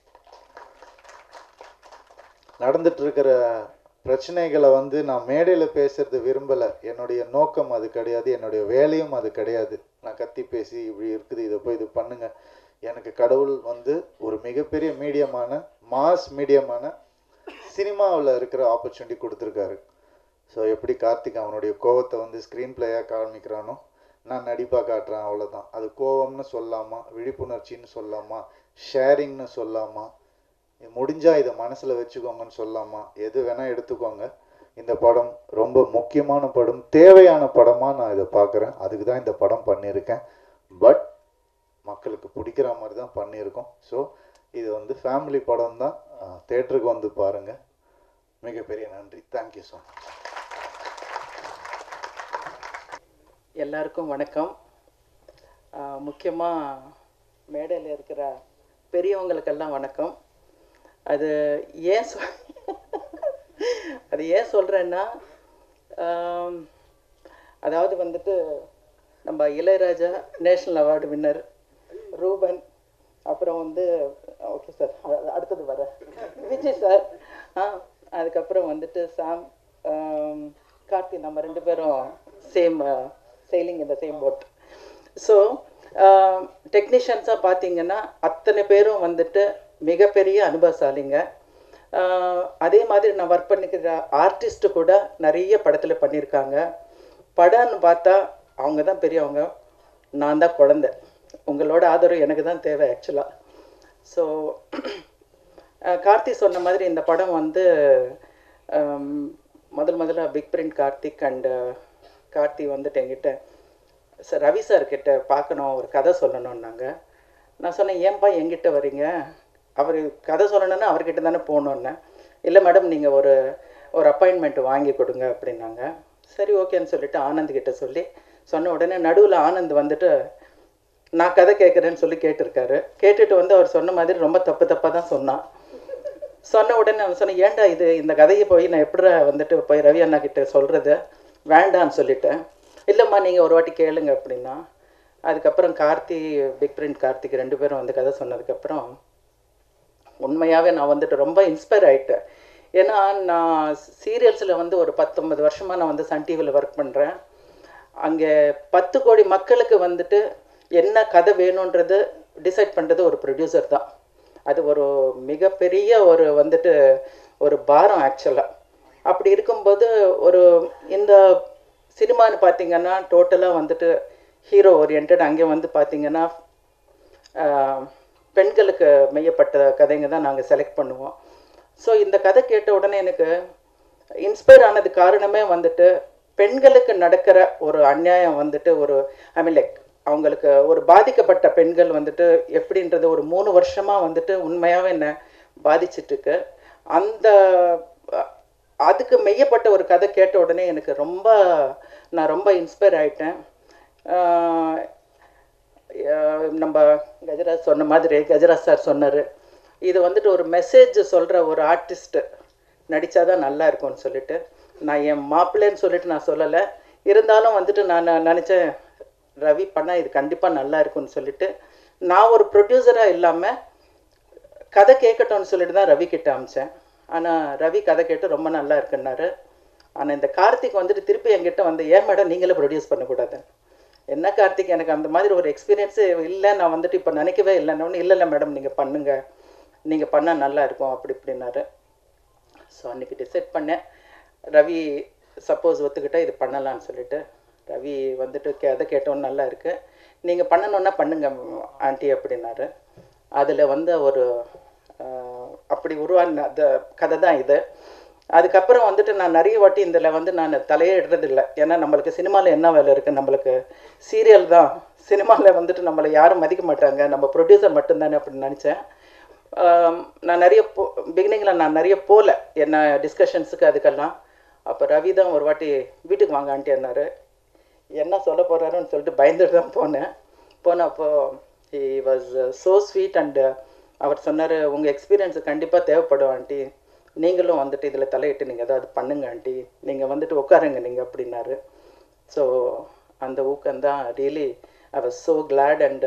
நடந்துட்டு இருக்கிற பிரச்சனைகளை வந்து நான் மேடையில் பேசுறது விரும்பலை என்னுடைய நோக்கம் அது கிடையாது என்னுடைய வேலையும் அது கிடையாது நான் கத்தி பேசி இப்படி இருக்குது இதை போய் இது பண்ணுங்க எனக்கு கடவுள் வந்து ஒரு மிகப்பெரிய மீடியமான மாஸ் மீடியமான சினிமாவில் இருக்கிற ஆப்பர்ச்சுனிட்டி கொடுத்துருக்காரு ஸோ எப்படி கார்த்திக் அவனுடைய கோவத்தை வந்து ஸ்க்ரீன் பிளேயாக காமிக்கிறானோ நான் நடிப்பாக காட்டுறேன் அவ்வளோதான் அது கோவம்னு சொல்லாமா விழிப்புணர்ச்சின்னு சொல்லாமா ஷேரிங்னு சொல்லாமா முடிஞ்சா இதை மனசில் வச்சுக்கோங்கன்னு சொல்லாமா எது வேணால் எடுத்துக்கோங்க இந்த படம் ரொம்ப முக்கியமான படம் தேவையான படமாக நான் இதை பார்க்குறேன் அதுக்கு தான் இந்த படம் பண்ணியிருக்கேன் பட் மக்களுக்கு பிடிக்கிற மாதிரி தான் பண்ணியிருக்கோம் ஸோ இது வந்து ஃபேமிலி படம் தான் தேட்டருக்கு வந்து பாருங்கள் மிகப்பெரிய நன்றி தேங்க்யூ ஸோ மச் எல்லாருக்கும் வணக்கம் முக்கியமாக மேடையில் இருக்கிற பெரியவங்களுக்கெல்லாம் வணக்கம் அது ஏன் சொ அது ஏன் சொல்கிறேன்னா ஆம், அதாவது வந்துட்டு நம்ம Ilaiyaraaja national award winner Ruben அப்புறம் வந்து ஓகே சார் அடுத்தது வர விஜய் சார் ஆ அதுக்கப்புறம் வந்துட்டு சாம் ஆம், கார்த்தி நம்ம ரெண்டு பேரும் சேம் சேலிங் இந்த சேம் போட் ஸோ டெக்னீஷியன்ஸாக பார்த்தீங்கன்னா அத்தனை பேரும் வந்துட்டு மிகப்பெரிய அனுபவசாலிங்க ஆஹ் அதே மாதிரி நான் ஒர்க் பண்ணிக்கிற ஆர்டிஸ்ட்டு கூட நிறைய படத்தில் பண்ணியிருக்காங்க படம்னு பார்த்தா அவங்க தான் பெரியவங்க நான் தான் குழந்தை உங்களோட ஆதரவு எனக்கு தான் தேவை ஆக்சுவலாக ஸோ கார்த்தி சொன்ன மாதிரி இந்த படம் வந்து ஆம், முதல் முதல்ல big print Karthik and Karthi வந்துட்டு என்கிட்ட சார் ரவி சார் கிட்ட பார்க்கணும் ஒரு கதை சொல்லணும்னாங்க நான் சொன்னேன் ஏன்பா என்கிட்ட வரீங்க அவர் கதை சொல்லணும்னா அவர்கிட்ட தானே போகணுன்னே இல்லை மேடம் நீங்கள் ஒரு ஒரு அப்பாயின்மெண்ட் வாங்கி கொடுங்க அப்படின்னாங்க சரி ஓகேன்னு சொல்லிட்டு ஆனந்த் கிட்ட சொல்லி சொன்ன உடனே நடுவில் ஆனந்த் வந்துட்டு நான் கதை கேட்குறேன்னு சொல்லி கேட்டிருக்காரு கேட்டுட்டு வந்து அவர் சொன்ன மாதிரி ரொம்ப தப்பு தப்பாக தான் சொன்னான் சொன்ன உடனே அவன் சொன்னேன் ஏன்டா இது இந்த கதையை போய் நான் எப்படி வந்துட்டு போய் ரவி அண்ணா கிட்ட சொல்கிறது வேண்டான்னு சொல்லிட்டேன் இல்லைம்மா நீங்கள் ஒரு வாட்டி கேளுங்க அப்படின்னா அதுக்கப்புறம் கார்த்தி பிக் பிரிண்ட் கார்த்திக் ரெண்டு பேரும் வந்து கதை சொன்னதுக்கப்புறம் உண்மையாகவே நான் வந்துட்டு ரொம்ப இன்ஸ்பயர் ஆகிட்டேன் ஏன்னா நான் சீரியல்ஸில் வந்து ஒரு பத்தொன்பது வருஷமாக நான் வந்து சன் டிவியில் ஒர்க் பண்ணுறேன் அங்கே பத்து கோடி மக்களுக்கு வந்துட்டு என்ன கதை வேணுன்றது டிசைட் பண்ணுறது ஒரு ப்ரொடியூசர் தான் அது ஒரு மிகப்பெரிய ஒரு வந்துட்டு ஒரு பாரம் ஆக்சுவலாக அப்படி இருக்கும்போது ஒரு இந்த சினிமான்னு பார்த்தீங்கன்னா டோட்டலாக வந்துட்டு ஹீரோ ஓரியன்ட் அங்கே வந்து பார்த்தீங்கன்னா ஆஹ், பெண்களுக்கு மெய்யப்பட்ட கதைங்க தான் நாங்கள் செலக்ட் பண்ணுவோம் ஸோ இந்த கதை கேட்ட உடனே எனக்கு இன்ஸ்பயர் ஆனது காரணமே வந்துட்டு பெண்களுக்கு நடக்கிற ஒரு அநியாயம் வந்துட்டு ஒரு ஐ மீன் லைக் அவங்களுக்கு ஒரு பாதிக்கப்பட்ட பெண்கள் வந்துட்டு எப்படின்றது ஒரு மூணு வருஷமாக வந்துட்டு உண்மையாகவே என்ன பாதிச்சிட்ருக்கு அந்த அதுக்கு மெய்யப்பட்ட ஒரு கதை கேட்ட உடனே எனக்கு ரொம்ப நான் ரொம்ப இன்ஸ்பயர் ஆயிட்டேன் ஆஹ் ஆஹ் நம்ம கஜராஜ் சொன்ன மாதிரி கஜராஜ் சார் சொன்னார் இது வந்துட்டு ஒரு மெசேஜ் சொல்கிற ஒரு ஆர்டிஸ்ட்டு நடித்தாதான் நல்லா இருக்கும்னு சொல்லிட்டு நான் என் மாப்பிள்ளைன்னு சொல்லிட்டு நான் சொல்லலை இருந்தாலும் வந்துட்டு நான் நினச்சேன் ரவி பண்ணால் இது கண்டிப்பாக நல்லா இருக்கும்னு சொல்லிட்டு நான் ஒரு ப்ரொடியூசராக இல்லாமல் கதை கேட்கட்டும்னு சொல்லிட்டு தான் ரவி கிட்ட அமிச்சேன் ஆனால் ரவி கதை கேட்டு ரொம்ப நல்லா இருக்குன்னாரு ஆனால் இந்த கார்த்திக் வந்துட்டு திருப்பி என்கிட்ட வந்து ஏன் மேடம் நீங்களே ப்ரொடியூஸ் பண்ணக்கூடாது என்ன கார்த்திக் எனக்கு அந்த மாதிரி ஒரு எக்ஸ்பீரியன்ஸு இல்லை நான் வந்துட்டு இப்போ நினைக்கவே இல்லைன்னு இல்லை இல்லை மேடம் நீங்கள் பண்ணுங்க நீங்கள் பண்ணால் நல்லா இருக்கும் அப்படி இப்படின்னாரு ஸோ அன்றைக்கி டிசைட் பண்ணேன் ரவி சப்போஸ் ஒத்துக்கிட்டா இது பண்ணலாம்னு சொல்லிட்டு ரவி வந்துட்டு கே அதை கேட்டோன்னு நல்லா இருக்கு நீங்கள் பண்ணணுன்னா பண்ணுங்க ஆண்டி அப்படின்னாரு அதில் வந்து ஒரு ஆஹ், அப்படி உருவான அந்த கதை தான் இது அதுக்கப்புறம் வந்துட்டு நான் நிறைய வாட்டி இதில் வந்து நான் தலையே இடுறதில்லை ஏன்னா நம்மளுக்கு சினிமாவில் என்ன வேலை இருக்குது நம்மளுக்கு சீரியல் தான் சினிமாவில் வந்துட்டு நம்மளை யாரும் மதிக்க மாட்டாங்க நம்ம ப்ரொடியூசர் மட்டும்தானே அப்படின்னு நினச்சேன் ஆம், நான் நிறைய போ பிகினிங்கில் நான் நிறைய போகல என்ன டிஸ்கஷன்ஸுக்கு அதுக்கெல்லாம் அப்போ ரவி தான் ஒரு வாட்டி வீட்டுக்கு வாங்க ஆண்டி என்னாரு என்ன சொல்ல போகிறாருன்னு சொல்லிட்டு பயந்துட்டு தான் போனேன் போனப்போ he was so sweet and அவர் சொன்னார் உங்கள் எக்ஸ்பீரியன்ஸு கண்டிப்பாக தேவைப்படும் ஆண்டி நீங்களும் வந்துட்டு இதில் தலையிட்டு நீங்கள் ஏதாவது பண்ணுங்க ஆண்டி நீங்கள் வந்துட்டு உட்காருங்க நீங்கள் அப்படின்னாரு ஸோ அந்த ஊக்கம் தான் really I was so glad and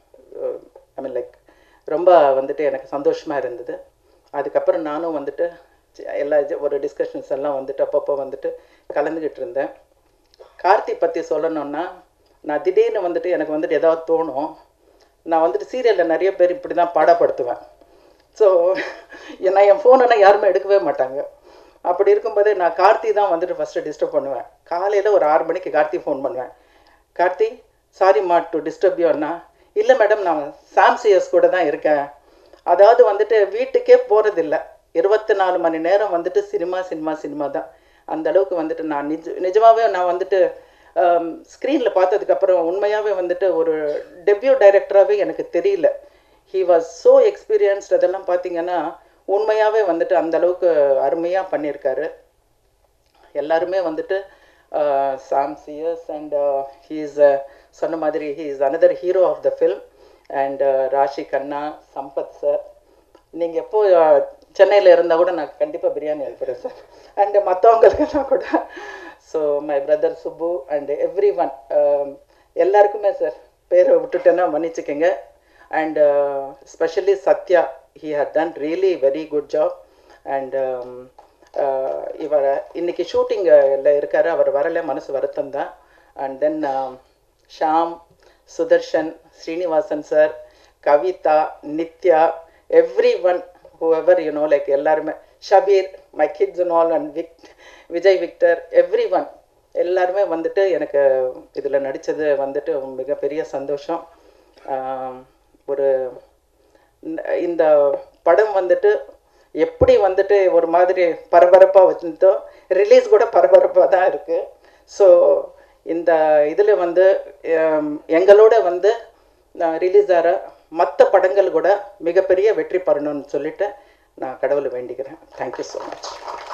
I mean like ரொம்ப வந்துட்டு எனக்கு சந்தோஷமாக இருந்தது அதுக்கப்புறம் நானும் வந்துட்டு சி- எல்லா இது- ஒரு டிஸ்கஷன்ஸ் எல்லாம் வந்துட்டு அப்பப்போ வந்துட்டு கலந்துக்கிட்டு இருந்தேன் கார்த்தி பற்றி சொல்லணும்னா நான் திடீர்னு வந்துட்டு எனக்கு வந்துட்டு ஏதாவது தோணும் நான் வந்துட்டு சீரியலில் நிறைய பேர் இப்படி தான் பாடப்படுத்துவேன் ஸோ நான் என் ஃபோனை யாருமே எடுக்கவே மாட்டாங்க அப்படி இருக்கும்போது நான் கார்த்தி தான் வந்துட்டு ஃபஸ்ட்டு டிஸ்டர்ப் பண்ணுவேன் காலையில் ஒரு ஆறு மணிக்கு கார்த்தி ஃபோன் பண்ணுவேன் கார்த்தி சாரிம்மா டு டிஸ்டர்ப் யூ அண்ணா இல்லை மேடம் நான் சாம் சிஎஸ் கூட தான் இருக்கேன் அதாவது வந்துட்டு வீட்டுக்கே போகிறதில்ல இருபத்தி நாலு மணி நேரம் வந்துட்டு சினிமா சினிமா சினிமா தான் அந்த அளவுக்கு வந்துட்டு நான் நிஜ நிஜமாகவே நான் வந்துட்டு ஸ்க்ரீனில் பார்த்ததுக்கப்புறம் உண்மையாகவே வந்துட்டு ஒரு டெபியூ டைரக்டராகவே எனக்கு தெரியல ஹி வாஸ் ஸோ எக்ஸ்பீரியன்ஸ்ட் அதெல்லாம் பார்த்தீங்கன்னா உண்மையாகவே வந்துட்டு அந்த அளவுக்கு அருமையாக பண்ணியிருக்காரு எல்லாருமே வந்துட்டு சாம் சியர்ஸ் அண்ட் ஹீஸ் சொன்ன மாதிரி he is another hero of the film and Raashi Khanna Sampath sir நீங்கள் எப்போ சென்னையில் இருந்தால் கூட நான் கண்டிப்பாக பிரியாணி அனுப்புகிறேன் சார் அண்டு மற்றவங்களுக்கெல்லாம் கூட so my brother Subbu and everyone எல்லாருக்குமே சார் பேரை விட்டுட்டேன்னா மன்னிச்சுக்கோங்க and specially Sathya he had done really very good job and இவர் இன்னைக்கு ஷூட்டிங்கில் இருக்காரு அவர் வரல மனசு வருத்தம் தான் and then Shaam Sudharshan Srinivasan sir Kavitha Nithya everyone whoever you know like எல்லாருமே Shabeer my kids and all and விக் விஜய் விக்டர் எவ்ரி ஒன் எல்லாருமே வந்துட்டு எனக்கு இதில் நடித்தது வந்துட்டு மிகப்பெரிய சந்தோஷம் ஆம், ஒரு இந்த- இந்த படம் வந்துட்டு எப்படி வந்துட்டு ஒரு மாதிரி பரபரப்பாக வச்சுருந்தோ ரிலீஸ் கூட பரபரப்பாக தான் இருக்குது ஸோ இந்த இதில் வந்து ஹம், எங்களோட வந்து ரிலீஸ் ஆகிற மற்ற படங்கள் கூட மிகப்பெரிய வெற்றி பெறணும்னு சொல்லிட்டு நான் கடவுளை வேண்டிக்கிறேன் தேங்க்யூ ஸோ மச்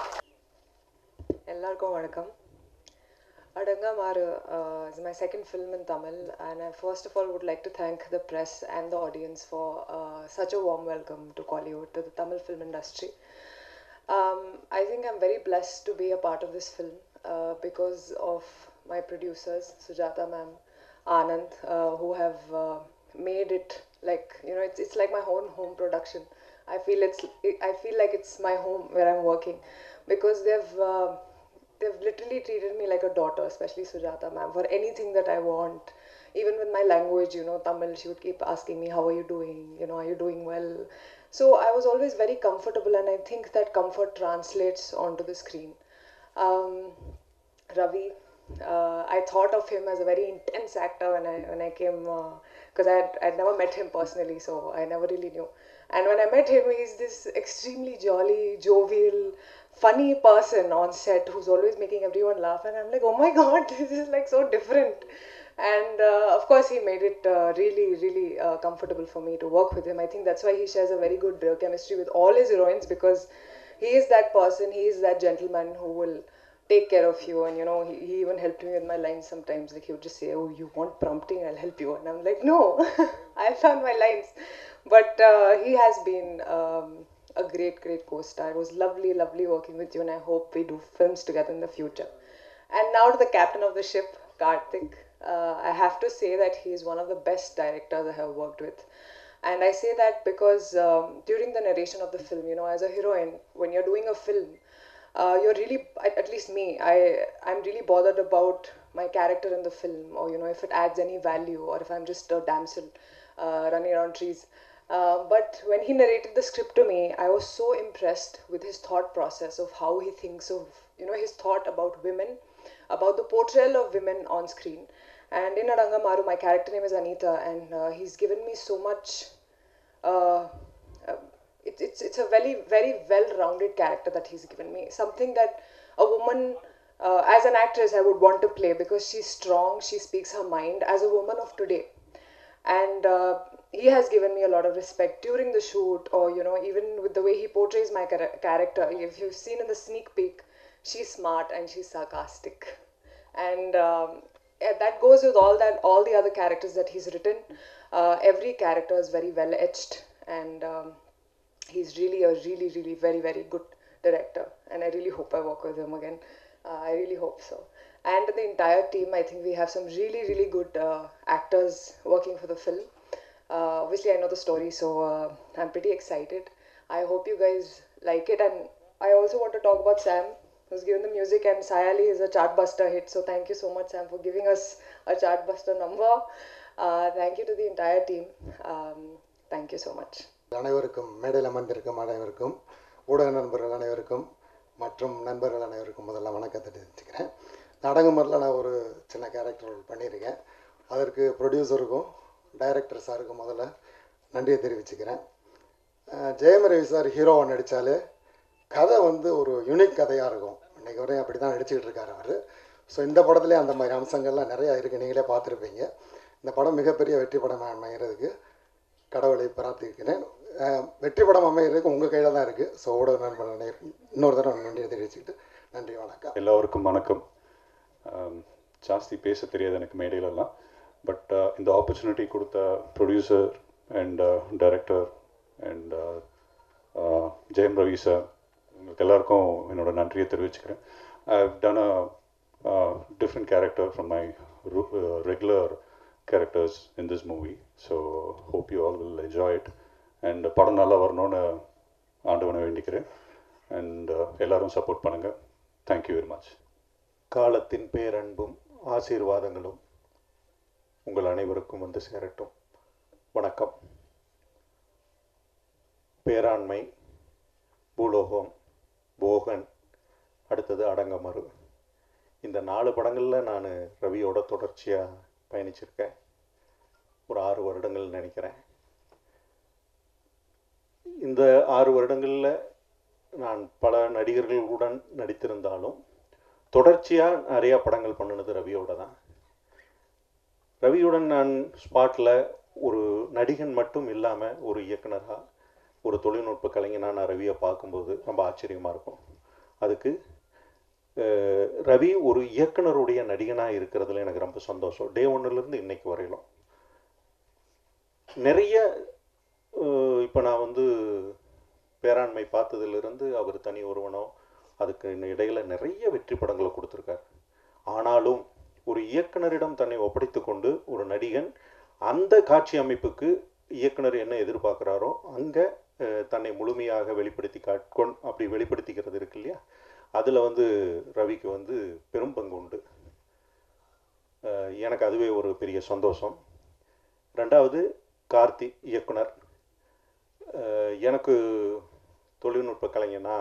எல்லாருக்கும் வணக்கம் Adanga Maru uh, is my second film in Tamil, and I first of all would like to thank the press and the audience for uh, such a warm welcome to Kollywood, to the Tamil film industry. Um, I think I'm very blessed to be a part of this film uh, because of my producers, Sujata ma'am, Anand, uh, who have uh, made it like you know it's it's like my own home production. I feel it's I feel like it's my home where I'm working because they've uh, they've literally treated me like a daughter, especially Sujata ma'am, for anything that I want. Even with my language, you know, Tamil, she would keep asking me, How are you doing? You know, are you doing well? So I was always very comfortable, and I think that comfort translates onto the screen. Um, Ravi, uh, I thought of him as a very intense actor when I when I came because I had I'd never met him personally, so I never really knew. And when I met him, he's this extremely jolly, jovial, funny person on set who's always making everyone laugh. And I'm like, oh my god, this is like so different. And uh, of course, he made it uh, really, really uh, comfortable for me to work with him. I think that's why he shares a very good uh, chemistry with all his heroines because he is that person, he is that gentleman who will take care of you. And you know, he, he even helped me with my lines sometimes. Like he would just say, "Oh, you want prompting? I'll help you." And I'm like, "No, I'll learn my lines." But uh, he has been um, a great, great co-star. It was lovely, lovely working with you, and I hope we do films together in the future. And now to the captain of the ship, Karthik. Uh, I have to say that he is one of the best directors I have worked with. And I say that because um, during the narration of the film, you know, as a heroine, when you're doing a film, uh, you're really, at, at least me, I, I'm really bothered about my character in the film, or, you know, if it adds any value, or if I'm just a damsel uh, running around trees. Uh, but when he narrated the script to me, I was so impressed with his thought process of how he thinks of, you know, his thought about women, about the portrayal of women on screen. And in Adangamaru, my character name is Anita, and uh, he's given me so much. Uh, uh, it, it's it's a very very well-rounded character that he's given me. Something that a woman, uh, as an actress, I would want to play because she's strong. She speaks her mind as a woman of today, and uh, he has given me a lot of respect during the shoot, or you know, even with the way he portrays my chara- character. If you've seen in the sneak peek, she's smart and she's sarcastic, and um, yeah, that goes with all that all the other characters that he's written. Uh, every character is very well etched, and um, he's really a really really very very good director. And I really hope I work with him again. Uh, I really hope so. And the entire team, I think we have some really really good uh, actors working for the film. Uh, obviously, I know the story, so uh, I'm pretty excited. I hope you guys like it, and I also want to talk about Sam, who's given the music, and Sayali is a chartbuster hit. So thank you so much, Sam, for giving us a chartbuster number. Uh, thank you to the entire team. Um, thank you so much. அனைவருக்கும் மேடையில் அமர்ந்திருக்கும் அனைவருக்கும் ஊடக நண்பர்கள் அனைவருக்கும் மற்றும் நண்பர்கள் அனைவருக்கும் முதல்ல வணக்கத்தை தெரிவிச்சுக்கிறேன் நடங்குமரில் நான் ஒரு சின்ன கேரக்டர் ரோல் பண்ணியிருக்கேன் அதற்கு ப்ரொடியூசருக்கும் டைரக்டர் சாருக்கும் முதல்ல நன்றியை தெரிவிச்சுக்கிறேன் அஹ் ஜெயம் ரவி சார் ஹீரோவை நடித்தாலே கதை வந்து ஒரு யூனிக் கதையாக இருக்கும் இன்றைக்கி வரையும் அப்படி தான் நடிச்சுக்கிட்டு இருக்காரு அவர் ஸோ இந்த படத்துலேயே அந்த மாதிரி அம்சங்கள்லாம் நிறையா இருக்குது நீங்களே பார்த்துருப்பீங்க இந்த படம் மிகப்பெரிய வெற்றி படம் அமைகிறதுக்கு கடவுளை பிரார்த்திக்கிறேன் அஹ் வெற்றி படம் அமைகிறதுக்கு உங்கள் கையில் தான் இருக்குது ஸோ ஊடக நண்பர்கள் அனைவருக்கும் இன்னொரு தடவை நன்றியை தெரிவிச்சுக்கிட்டு நன்றி வணக்கம் எல்லோருக்கும் வணக்கம் ஆம், ஜாஸ்தி பேச தெரியாது எனக்கு மேடையிலலாம் பட் இந்த ஆப்பர்ச்சுனிட்டி கொடுத்த producer and director and Jayam Ravi sir உங்களுக்கு எல்லாருக்கும் என்னோட நன்றியை தெரிவிச்சுக்கிறேன் I have done a different character from my regular characters in this movie so hope you all will enjoy it and படம் நல்லா வரணும்னு ஆண்டவனை வேண்டிக்கிறேன் அண்ட் எல்லாரும் சப்போர்ட் பண்ணுங்கள் தேங்க்யூ வெரி மச் காலத்தின் பேரன்பும் ஆசீர்வாதங்களும் உங்கள் அனைவருக்கும் வந்து சேரட்டும் வணக்கம் பேராண்மை பூலோகம் போகன் அடுத்தது அடங்கமறு இந்த நாலு படங்களில் நான் ரவியோட தொடர்ச்சியாக பயணிச்சிருக்கேன் ஒரு ஆறு வருடங்கள் நினைக்கிறேன் இந்த ஆறு வருடங்களில் நான் பல நடிகர்களுடன் நடித்திருந்தாலும் தொடர்ச்சியாக நிறையா படங்கள் பண்ணினது ரவியோட தான் ரவியுடன் நான் ஸ்பாட்டில் ஒரு நடிகன் மட்டும் இல்லாமல் ஒரு இயக்குனராக ஒரு தொழில்நுட்ப கலைஞனாக நான் ரவியை பார்க்கும்போது ரொம்ப ஆச்சரியமாக இருக்கும் அதுக்கு அஹ், ரவி ஒரு இயக்குனருடைய நடிகனாக இருக்கிறதுல எனக்கு ரொம்ப சந்தோஷம் டே ஒன்றுலேருந்து இன்னைக்கு வரையிலும் நிறைய இப்போ நான் வந்து பேராண்மை பார்த்ததிலிருந்து அவர் தனி ஒருவனோ அதுக்கு இடையில நிறைய வெற்றி படங்களை கொடுத்துருக்கார் ஆனாலும் ஒரு இயக்குனரிடம் தன்னை ஒப்படைத்து கொண்டு ஒரு நடிகன் அந்த காட்சி அமைப்புக்கு இயக்குனர் என்ன எதிர்பார்க்குறாரோ அங்கே தன்னை முழுமையாக வெளிப்படுத்தி காட்கொண் அப்படி வெளிப்படுத்திக்கிறது இருக்கு இல்லையா அதில் வந்து ரவிக்கு வந்து பெரும் பங்கு உண்டு அஹ் எனக்கு அதுவே ஒரு பெரிய சந்தோஷம் ரெண்டாவது கார்த்தி இயக்குனர் அஹ் எனக்கு தொழில்நுட்ப கலைஞனா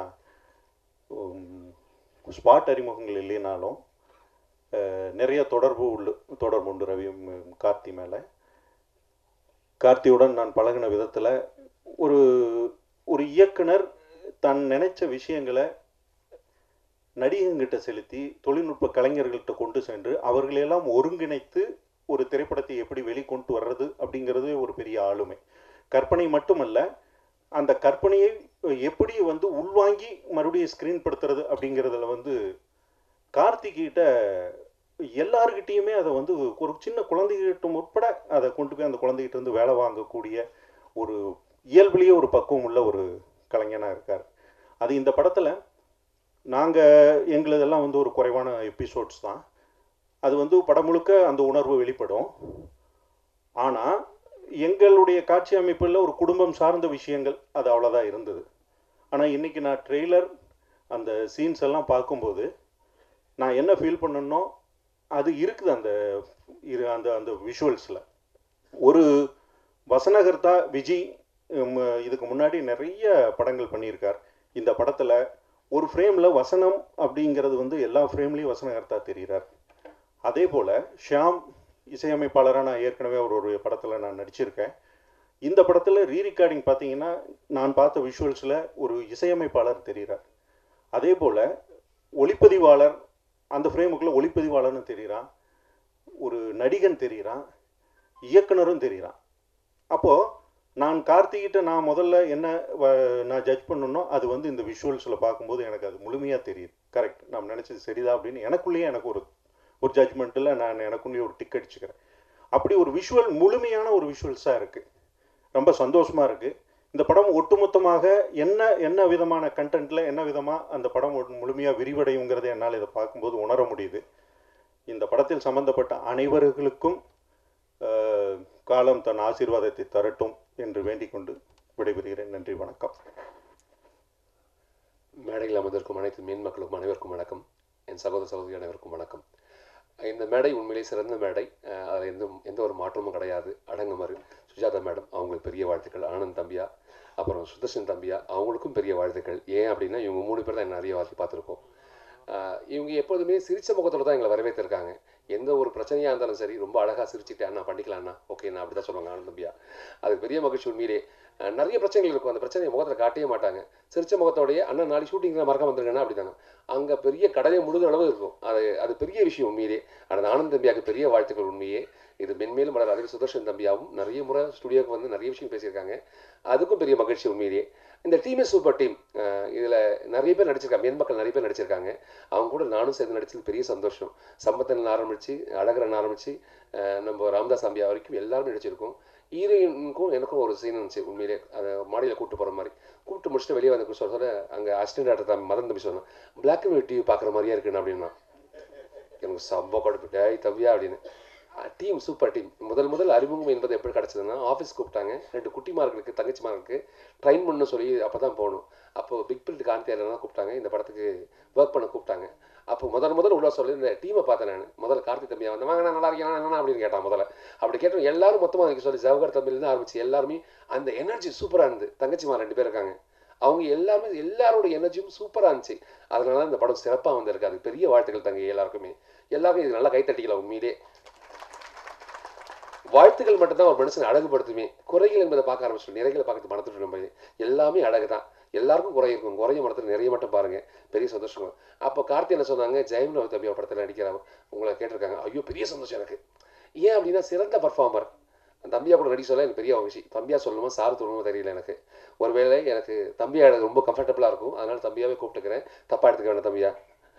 ஸ்பாட் அறிமுகங்கள் இல்லைனாலும் அஹ், நிறைய தொடர்பு உள்ள தொடர்பு உண்டு ரவி ம், கார்த்தி மேலே கார்த்தியுடன் நான் பழகின விதத்தில் ஒரு ஒரு இயக்குனர் தான் நினைச்ச விஷயங்களை நடிகங்கிட்ட செலுத்தி தொழில்நுட்ப கலைஞர்கள்ட்ட கொண்டு சென்று அவர்களையெல்லாம் ஒருங்கிணைத்து ஒரு திரைப்படத்தை எப்படி வெளிக்கொண்டு வர்றது அப்படிங்கிறது ஒரு பெரிய ஆளுமை கற்பனை மட்டுமல்ல அந்த கற்பனையை எப்படி வந்து உள்வாங்கி மறுபடியும் ஸ்க்ரீன் படுத்துறது அப்படிங்கிறதுல வந்து கார்த்திகிட்ட எல்லாருக்கிட்டேயுமே அதை வந்து ஒரு சின்ன குழந்தைகிட்ட உட்பட அதை கொண்டு போய் அந்த குழந்தைகிட்ட இருந்து வேலை வாங்கக்கூடிய ஒரு இயல்புலேயே ஒரு பக்குவம் உள்ள ஒரு கலைஞனாக இருக்கார் அது இந்த படத்தில் நாங்கள் எங்களதெல்லாம் வந்து ஒரு குறைவான எபிசோட்ஸ் தான் அது வந்து படம் முழுக்க அந்த உணர்வு வெளிப்படும் ஆனால் எங்களுடைய காட்சி அமைப்பில் ஒரு குடும்பம் சார்ந்த விஷயங்கள் அது அவ்வளோதான் இருந்தது ஆனால் இன்றைக்கி நான் ட்ரெய்லர் அந்த சீன்ஸ் எல்லாம் பார்க்கும்போது நான் என்ன ஃபீல் பண்ணனோ அது இருக்குது அந்த இரு அந்த அந்த விஷுவல்ஸில் ஒரு வசனகர்த்தா விஜய் உம், இதுக்கு முன்னாடி நிறைய படங்கள் பண்ணியிருக்கார் இந்த படத்தில் ஒரு ஃப்ரேமில் வசனம் அப்படிங்கிறது வந்து எல்லா ஃப்ரேம்லேயும் வசனகர்த்தா தெரிகிறார் அதே போல் ஷியாம் இசையமைப்பாளராக நான் ஏற்கனவே ஒரு ஒரு படத்தில் நான் நடிச்சிருக்கேன் இந்த படத்தில் ரீ ரெக்கார்டிங் பார்த்தீங்கன்னா நான் பார்த்த விஷுவல்ஸில் ஒரு இசையமைப்பாளர் தெரிகிறார் அதே போல் ஒளிப்பதிவாளர் அந்த ஃப்ரேமுக்குள்ளே ஒளிப்பதிவாளர்னு தெரிகிறான் ஒரு நடிகன் தெரிகிறான் இயக்குனரும் தெரிகிறான் அப்போது நான் கார்த்திகிட்ட நான் முதல்ல என்ன வ- நான் ஜட்ஜ் பண்ணனோ அது வந்து இந்த விஷுவல்ஸில் பார்க்கும்போது எனக்கு அது முழுமையாக தெரியுது கரெக்ட் நாம் நினச்சது சரிதா அப்படின்னு எனக்குள்ளேயே எனக்கு ஒரு ஒரு ஜட்ஜ்மெண்ட்டில் நான் எனக்குள்ளேயே ஒரு டிக் அடிச்சுக்கிறேன் அப்படி ஒரு விஷுவல் முழுமையான ஒரு விஷுவல்ஸாக இருக்குது ரொம்ப சந்தோஷமாக இருக்குது இந்த படம் ஒட்டுமொத்தமாக என்ன என்ன விதமான கண்டென்ட்டில் என்ன விதமாக அந்த படம் முழுமையாக விரிவடையுங்கிறதை என்னால் இதை பார்க்கும்போது உணர முடியுது இந்த படத்தில் சம்பந்தப்பட்ட அனைவர்களுக்கும் அஹ், காலம் தன் ஆசீர்வாதத்தை தரட்டும் என்று வேண்டிக் கொண்டு விடைபெறுகிறேன் நன்றி வணக்கம் மேடையில் அமர்ந்திருக்கும் அனைத்து மீன் மக்களுக்கும் அனைவருக்கும் வணக்கம் என் சகோதர சகோதரி அனைவருக்கும் வணக்கம் இந்த மேடை உண்மையிலே சிறந்த மேடை அஹ் அதில் எந்த எந்த ஒரு மாற்றமும் கிடையாது அடங்குமாறு சுஜாதா மேடம் அவங்களுக்கு பெரிய வாழ்த்துக்கள் ஆனந்த் தம்பியா அப்புறம் சுதர்ஷன் தம்பியா அவங்களுக்கும் பெரிய வாழ்த்துக்கள் ஏன் அப்படின்னா இவங்க மூணு பேர் தான் நிறைய வார்த்தை பார்த்துருக்கோம் ஆஹ் இவங்க எப்போதுமே சிரிச்ச முகத்தோட தான் எங்களை வரவேற்றிருக்காங்க எந்த ஒரு பிரச்சனையாக இருந்தாலும் சரி ரொம்ப அழகாக சிரிச்சுட்டு அண்ணா பண்ணிக்கலாம்ண்ணா ஓகே நான் அப்படி தான் சொல்லுவாங்க ஆனந்த் தம்பியா அது பெரிய மகிழ்ச்சி உண்மையிலே அஹ் நிறைய பிரச்சனைகள் இருக்கும் அந்த பிரச்சனையை முகத்தில் காட்டவே மாட்டாங்க சிரிச்ச முகத்தோடயே அண்ணா நாளைக்கு ஷூட்டிங்கில் மறக்காம வந்துருங்கண்ணா அப்படிதாங்க அங்கே பெரிய கடலை முழுகிற அளவு இருக்கும் அது அது பெரிய விஷயம் உண்மையிலே அந்த ஆனந்த் தம்பியாவுக்கு பெரிய வாழ்த்துக்கள் உண்மையே இது மென்மேலும் வளர அதே சுதர்ஷன் தம்பியாவும் நிறைய முறை ஸ்டுடியோக்கு வந்து நிறைய விஷயம் பேசியிருக்காங்க அதுக்கும் பெரிய மகிழ்ச்சி உண்மையிலேயே இந்த டீமே சூப்பர் டீம் இதில் நிறைய பேர் நடிச்சிருக்காங்க மேன் மக்கள் நிறைய பேர் நடிச்சிருக்காங்க அவங்க கூட நானும் சேர்ந்து நடிச்சது பெரிய சந்தோஷம் சம்பத்தன் ஆரம்பித்து அழகரன் ஆரம்பித்து நம்ம ராமதாஸ் அம்பியா வரைக்கும் எல்லாரும் நடிச்சிருக்கோம் ஹீரோயினுக்கும் எனக்கும் ஒரு சீன் இருந்துச்சு உண்மையிலே அதை மாடியில் கூப்பிட்டு போகிற மாதிரி கூப்பிட்டு முடிச்சுட்டு வெளியே வந்து சொல்ல சொல்ல அங்கே அசிஸ்டன்ட் டாக்டர் தம்பி மதன் தம்பி சொன்னேன் பிளாக் அண்ட் ஒயிட் டிவி பார்க்குற மாதிரியா இருக்குன்னு அப்படின்னா எனக்கு சம்ப கொடுப்பு டேய் தம்பியா அப்படின்னு டீம் சூப்பர் டீம் முதல் முதல் அறிமுகம் என்பது எப்படி கிடச்சதுன்னா ஆஃபீஸ் கூப்பிட்டாங்க ரெண்டு குட்டிமார்களுக்கு தங்கச்சிமார்களுக்கு ட்ரைன் பண்ண சொல்லி அப்போ தான் போகணும் அப்போ பிக் பில்ட் காந்தியாரில் தான் கூப்பிட்டாங்க இந்த படத்துக்கு ஒர்க் பண்ண கூப்பிட்டாங்க அப்போ முதல் முதல் உள்ள சொல்லி இந்த டீமை பார்த்தேன் நான் முதல்ல கார்த்திக் தம்பியா வந்து வாங்க நல்லா இருக்கேன் என்ன அப்படின்னு கேட்டான் முதல்ல அப்படி கேட்டோம் எல்லாரும் மொத்தமாக அதுக்கு சொல்லி ஜவஹர் தம்பிலேருந்து ஆரம்பிச்சு எல்லாருமே அந்த எனர்ஜி சூப்பராக இருந்தது தங்கச்சிமா ரெண்டு பேர் இருக்காங்க அவங்க எல்லாமே எல்லாரோட எனர்ஜியும் சூப்பராக இருந்துச்சு அதனால தான் இந்த படம் சிறப்பாக வந்திருக்கு அதுக்கு பெரிய வாழ்த்துக்கள் தங்க எல்லாருக்குமே எல்லாருமே இது நல்லா கைத்தட்டிக்கலாம் உண்மையிலே வாழ்த்துக்கள் மட்டும்தான் ஒரு மனுஷனை அழகுபடுத்துமே குறைகள் என்பதை பார்க்க ஆரம்பிச்சிடும் நிறைகளை பார்க்கறது மறந்துட்டு நம்ம எல்லாமே அழகு தான் எல்லாருக்கும் குறை இருக்கும் குறைய மரத்தில் நிறைய மட்டும் பாருங்க பெரிய சந்தோஷம் அப்போ கார்த்தி என்ன சொன்னாங்க ஜெயம் ரவி தம்பியா படத்தில் நடிக்கிறாங்க உங்களை கேட்டிருக்காங்க ஐயோ பெரிய சந்தோஷம் எனக்கு ஏன் அப்படின்னா சிறந்த பர்ஃபார்மர் தம்பியா கூட நடிக்க சொல்ல எனக்கு பெரிய விஷயம் தம்பியா சொல்லணுமா சார் சொல்லணுமோ தெரியல எனக்கு ஒருவேளை எனக்கு தம்பியா எனக்கு ரொம்ப கம்ஃபர்டபுளாக இருக்கும் அதனால தம்பியாவே கூப்பிட்டுக்கிறேன் தப்பாக எடுத்துக்க வேண்டாம் தம்பியா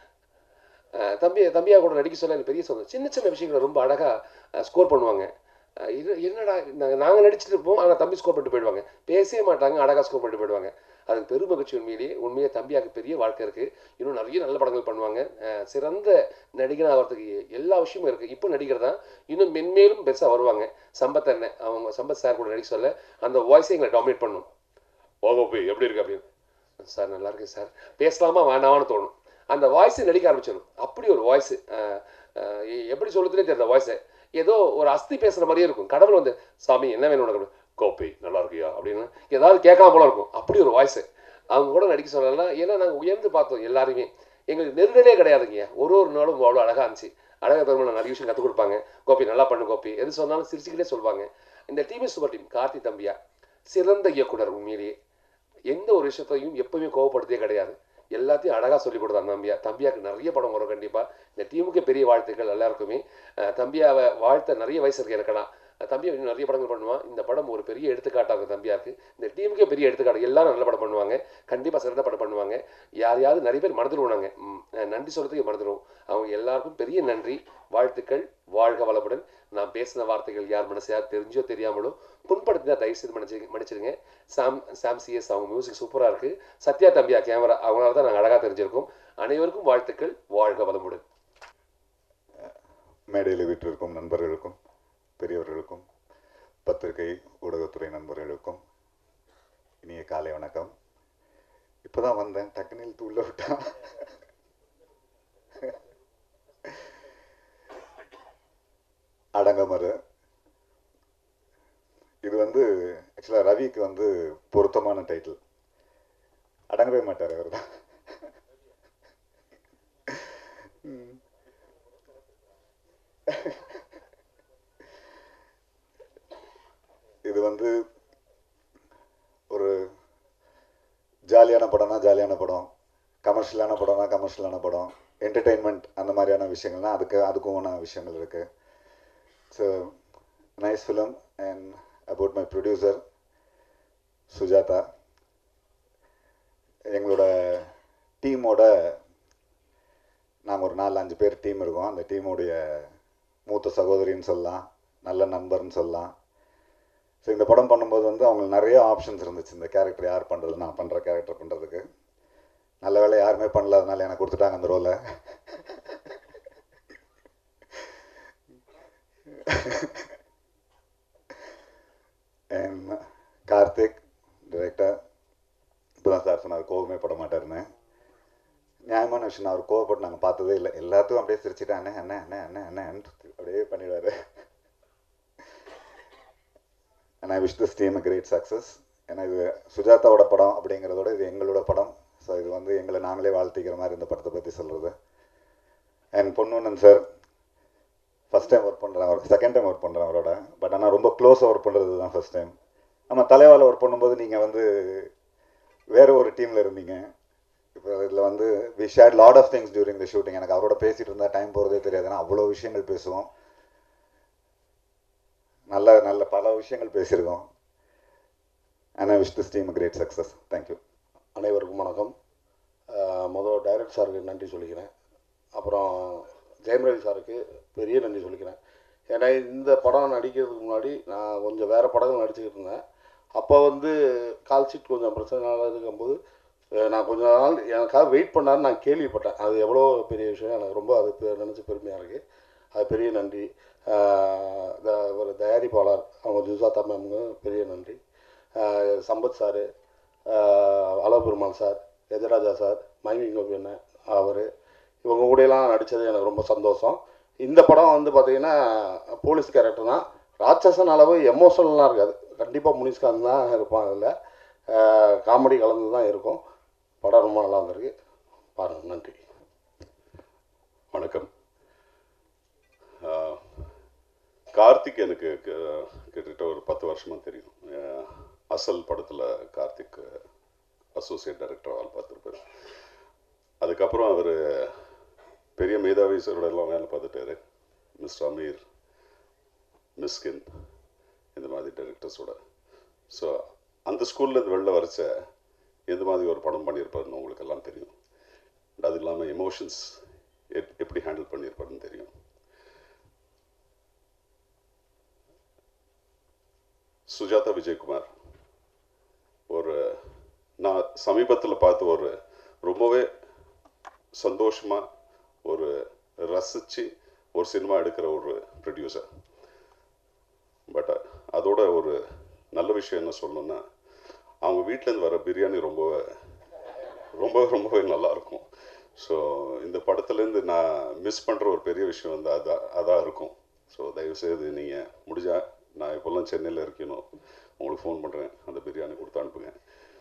அஹ் தம்பி தம்பியா கூட நடிக்க சொல்ல எனக்கு பெரிய சந்தோஷம் சின்ன சின்ன விஷயங்களை ரொம்ப அழகாக ஸ்கோர் பண்ணுவாங்க அஹ் இது என்னடா நாங்கள் நாங்கள் நடிச்சுட்டு இருப்போம் ஆனால் தம்பி ஸ்கோர் பண்ணிட்டு போயிடுவாங்க பேசவே மாட்டாங்க அழகாக ஸ்கோர் பண்ணிட்டு போயிடுவாங்க அதுக்கு பெரும் மகிழ்ச்சி உண்மையிலேயே உண்மையாக தம்பியாக்கு பெரிய வாழ்க்கை இருக்குது இன்னும் நிறைய நல்ல படங்கள் பண்ணுவாங்க அஹ் சிறந்த நடிகனாக ஆகிறதுக்கு எல்லா விஷயமும் இருக்குது இப்போ நடிகர் தான் இன்னும் மென்மேலும் பெருசாக வருவாங்க சம்பத் அண்ணன் அவங்க சம்பத் சார் கூட நடிக்க சொல்ல அந்த வாய்ஸை எங்களை டாமினேட் பண்ணும் ஓகோ போய் எப்படி இருக்கு அப்படின்னு சார் நல்லா இருக்கு சார் பேசலாமா வேணாமான்னு தோணும் அந்த வாய்ஸை நடிக்க ஆரம்பிச்சிடும் அப்படி ஒரு வாய்ஸ் எப்படி சொல்லுதுனே தெரியல வாய்ஸை ஏதோ ஒரு அஸ்தி பேசுகிற மாதிரியே இருக்கும் கடவுள் வந்து சாமி என்ன வேணும் உனக்கு கோப்பி நல்லா இருக்கியா அப்படின்னு ஏதாவது கேட்கலாம் போல இருக்கும் அப்படி ஒரு வாய்ஸ் அவங்க கூட நடிக்க சொல்லலாம் ஏன்னா நாங்கள் உயர்ந்து பார்த்தோம் எல்லாருமே எங்களுக்கு நெருடலே கிடையாதுங்க ஒரு ஒரு நாளும் அவ்வளோ அழகாக இருந்துச்சு அழகாக பெருமாள் நிறைய விஷயம் கற்றுக் கொடுப்பாங்க கோப்பி நல்லா பண்ணு கோப்பி எது சொன்னாலும் சிரிச்சுக்கிட்டே சொல்லுவாங்க இந்த டீம் சூப்பர் டீம் கார்த்தி தம்பியா சிறந்த இயக்குனர் உண்மையிலேயே எந்த ஒரு விஷயத்தையும் எப்பவுமே கோவப்படுத்தே கிடையாது எல்லாத்தையும் அழகாக சொல்லி கொடுத்தாங்க தம்பியா தம்பியாக்கு நிறைய படம் வரும் கண்டிப்பாக இந்த டீமுக்கு பெரிய வாழ்த்துக்கள் எல்லாருக்குமே அஹ் தம்பியாவை வாழ்த்த நிறைய வயசு இருக்கு இருக்கலாம் தம்பி இன்னும் நிறைய படங்கள் பண்ணுவான் இந்த படம் ஒரு பெரிய எடுத்துக்காட்டாக இருக்கும் தம்பியா இருக்கு இந்த டீமுக்கே பெரிய எடுத்துக்காட்டு எல்லாரும் நல்ல படம் பண்ணுவாங்க கண்டிப்பாக சிறந்த படம் பண்ணுவாங்க யாரையாவது நிறைய பேர் மறந்துடுவாங்க நன்றி சொல்கிறதுக்கு மறந்துடுவோம் அவங்க எல்லாருக்கும் பெரிய நன்றி வாழ்த்துக்கள் வாழ்க வளமுடன் நான் பேசின வார்த்தைகள் யார் மனசு யார் தெரிஞ்சோ தெரியாமலோ புண்படுத்தினா தயவு செய்து மன்னிச்சு மன்னிச்சிடுங்க சாம் சாம் சிஎஸ் அவங்க மியூசிக் சூப்பராக இருக்குது சத்யா தம்பியா கேமரா அவங்களால தான் நாங்கள் அழகாக தெரிஞ்சிருக்கோம் அனைவருக்கும் வாழ்த்துக்கள் வாழ்க வளமுடன் மேடையில் வீட்டிற்கும் நண்பர்களுக்கும் பெரியவர்களுக்கும் பத்திரிகை ஊடகத்துறை நண்பர்களுக்கும் இனிய காலை வணக்கம் இப்போதான் வந்தேன் டக்குனு இழுத்து உள்ள விட்டான் அடங்கமறு இது வந்து ஆக்சுவலாக ரவிக்கு வந்து பொருத்தமான டைட்டில் அடங்கவே மாட்டார் அவர் தான் இது வந்து ஒரு ஜாலியான படம்னா ஜாலியான படம் கமர்ஷியலான படம்னா கமர்ஷியலான படம் என்டர்டெயின்மெண்ட் அந்த மாதிரியான விஷயங்கள்னா அதுக்கு அதுக்குமான விஷயங்கள் இருக்குது so nice film and about my producer Sujatha எங்களோட டீமோட நாங்கள் ஒரு நாலு அஞ்சு பேர் டீம் இருக்கோம் அந்த டீமுடைய மூத்த சகோதரின்னு சொல்லலாம் நல்ல நண்பர்னு சொல்லலாம் ஸோ இந்த படம் பண்ணும்போது வந்து அவங்களுக்கு நிறைய ஆப்ஷன்ஸ் இருந்துச்சு இந்த கேரக்டர் யார் பண்ணுறது நான் பண்ணுற கேரக்டர் பண்ணுறதுக்கு நல்ல வேலை யாருமே பண்ணல அதனால எனக்கு கொடுத்துட்டாங்க அந்த ரோலை அண்ட் கார்த்திக் டிரெக்டர் இப்போ தான் சார் சொன்னார் கோவமே பட மாட்டாருன்னு நியாயமான விஷயம் அவர் கோவப்பட்டு நாங்கள் பார்த்ததே இல்லை எல்லாத்துக்கும் அப்படியே சிரிச்சுட்டு அண்ணே அண்ணே அண்ணே அண்ணே அண்ணே அப்படியே பண்ணிடுவார் and I wish this team a great success ஏன்னா இது சுஜாதாவோட படம் அப்படிங்கிறதோட இது எங்களோட படம் ஸோ இது வந்து எங்களை நாங்களே வாழ்த்திக்கிற மாதிரி இந்த படத்தை பற்றி சொல்கிறது அண்ட் பொன்னுண்ணன் சார் ஃபஸ்ட் டைம் ஒர்க் பண்ணுறேன் அவர் செகண்ட் டைம் ஒர்க் பண்ணுறேன் அவரோட பட் ஆனால் ரொம்ப க்ளோஸாக ஒர்க் பண்ணுறது தான் ஃபஸ்ட் டைம் நம்ம தலைவாவில் ஒர்க் பண்ணும்போது நீங்கள் வந்து வேறு ஒரு டீமில் இருந்தீங்க இப்போ இதில் வந்து we shared lot of things during the shooting எனக்கு அவரோட பேசிகிட்டு இருந்தால் டைம் போகிறதே தெரியாது ஏன்னா அவ்வளோ விஷயங்கள் பேசுவோம் நல்ல நல்ல பல விஷயங்கள் பேசியிருக்கோம் and I wish this team great success thank you அனைவருக்கும் வணக்கம் முதல் டைரக்டர் சாருக்கு நன்றி சொல்லிக்கிறேன் அப்புறம் ஜெயம் ரவி சாருக்கு பெரிய நன்றி சொல்லிக்கிறேன் ஏன்னா இந்த படம் நடிக்கிறதுக்கு முன்னாடி நான் கொஞ்சம் வேறு படங்கள் நடிச்சுக்கிட்டு இருந்தேன் அப்போ வந்து கால் ஷீட் கொஞ்சம் பிரச்சனை இருக்கும்போது நான் கொஞ்ச நாள் எனக்காக வெயிட் பண்ணான்னு நான் கேள்விப்பட்டேன் அது எவ்வளோ பெரிய விஷயம் எனக்கு ரொம்ப அது நினச்சி பெருமையாக இருக்குது அது பெரிய நன்றி ஒரு தயாரிப்பாளர் அவங்க ஜுசாத்தா மேமுங்க பெரிய நன்றி சம்பத் சார் அலபெருமாள் சார் எஜராஜா சார் மைமி கோபி அவர் இவங்க கூடலாம் நடித்தது எனக்கு ரொம்ப சந்தோஷம் இந்த படம் வந்து பார்த்திங்கன்னா போலீஸ் கேரக்டர் தான் ராட்சசன் அளவு எமோஷனலாக இருக்காது கண்டிப்பாக முனிஷ்காந்த் தான் இருப்பான் அதில் காமெடி கலந்து தான் இருக்கும் படம் ரொம்ப நல்லா இருந்திருக்கு பாருங்கள் நன்றி வணக்கம் கார்த்திக் எனக்கு கிட்டத்தட்ட ஒரு பத்து வருஷமாக தெரியும் அசல் படத்தில் கார்த்திக் அசோசியேட் டைரக்டர் ஆள் பார்த்துருப்பார் அதுக்கப்புறம் அவர் பெரிய மேதாவி சாரோட எல்லாம் வேலை பார்த்துட்டாரு மிஸ்டர் அமீர் மிஸ்கின் இந்த மாதிரி டைரக்டர்ஸோட ஸோ அந்த ஸ்கூல்லேருந்து வெளில வரைச்ச எந்த மாதிரி ஒரு படம் பண்ணியிருப்பாருன்னு உங்களுக்கு எல்லாம் தெரியும் அது இல்லாமல் எமோஷன்ஸ் எப் எப்படி ஹேண்டில் பண்ணியிருப்பாருன்னு தெரியும் சுஜாதா விஜயகுமார் ஒரு நான் சமீபத்தில் பார்த்த ஒரு ரொம்பவே சந்தோஷமாக ஒரு ரசித்து ஒரு சினிமா எடுக்கிற ஒரு ப்ரொடியூசர் பட் அதோட ஒரு நல்ல விஷயம் என்ன சொல்லணும்னா அவங்க வீட்டிலேருந்து வர பிரியாணி ரொம்ப ரொம்ப ரொம்பவே நல்லாயிருக்கும் ஸோ இந்த படத்துலேருந்து நான் மிஸ் பண்ணுற ஒரு பெரிய விஷயம் வந்து அதான் அதான் இருக்கும் ஸோ தயவுசெய்து நீங்கள் முடிஞ்சால் நான் இப்போல்லாம் சென்னையில் இருக்கணும் உங்களுக்கு ஃபோன் பண்ணுறேன் அந்த பிரியாணி கொடுத்து அனுப்புங்க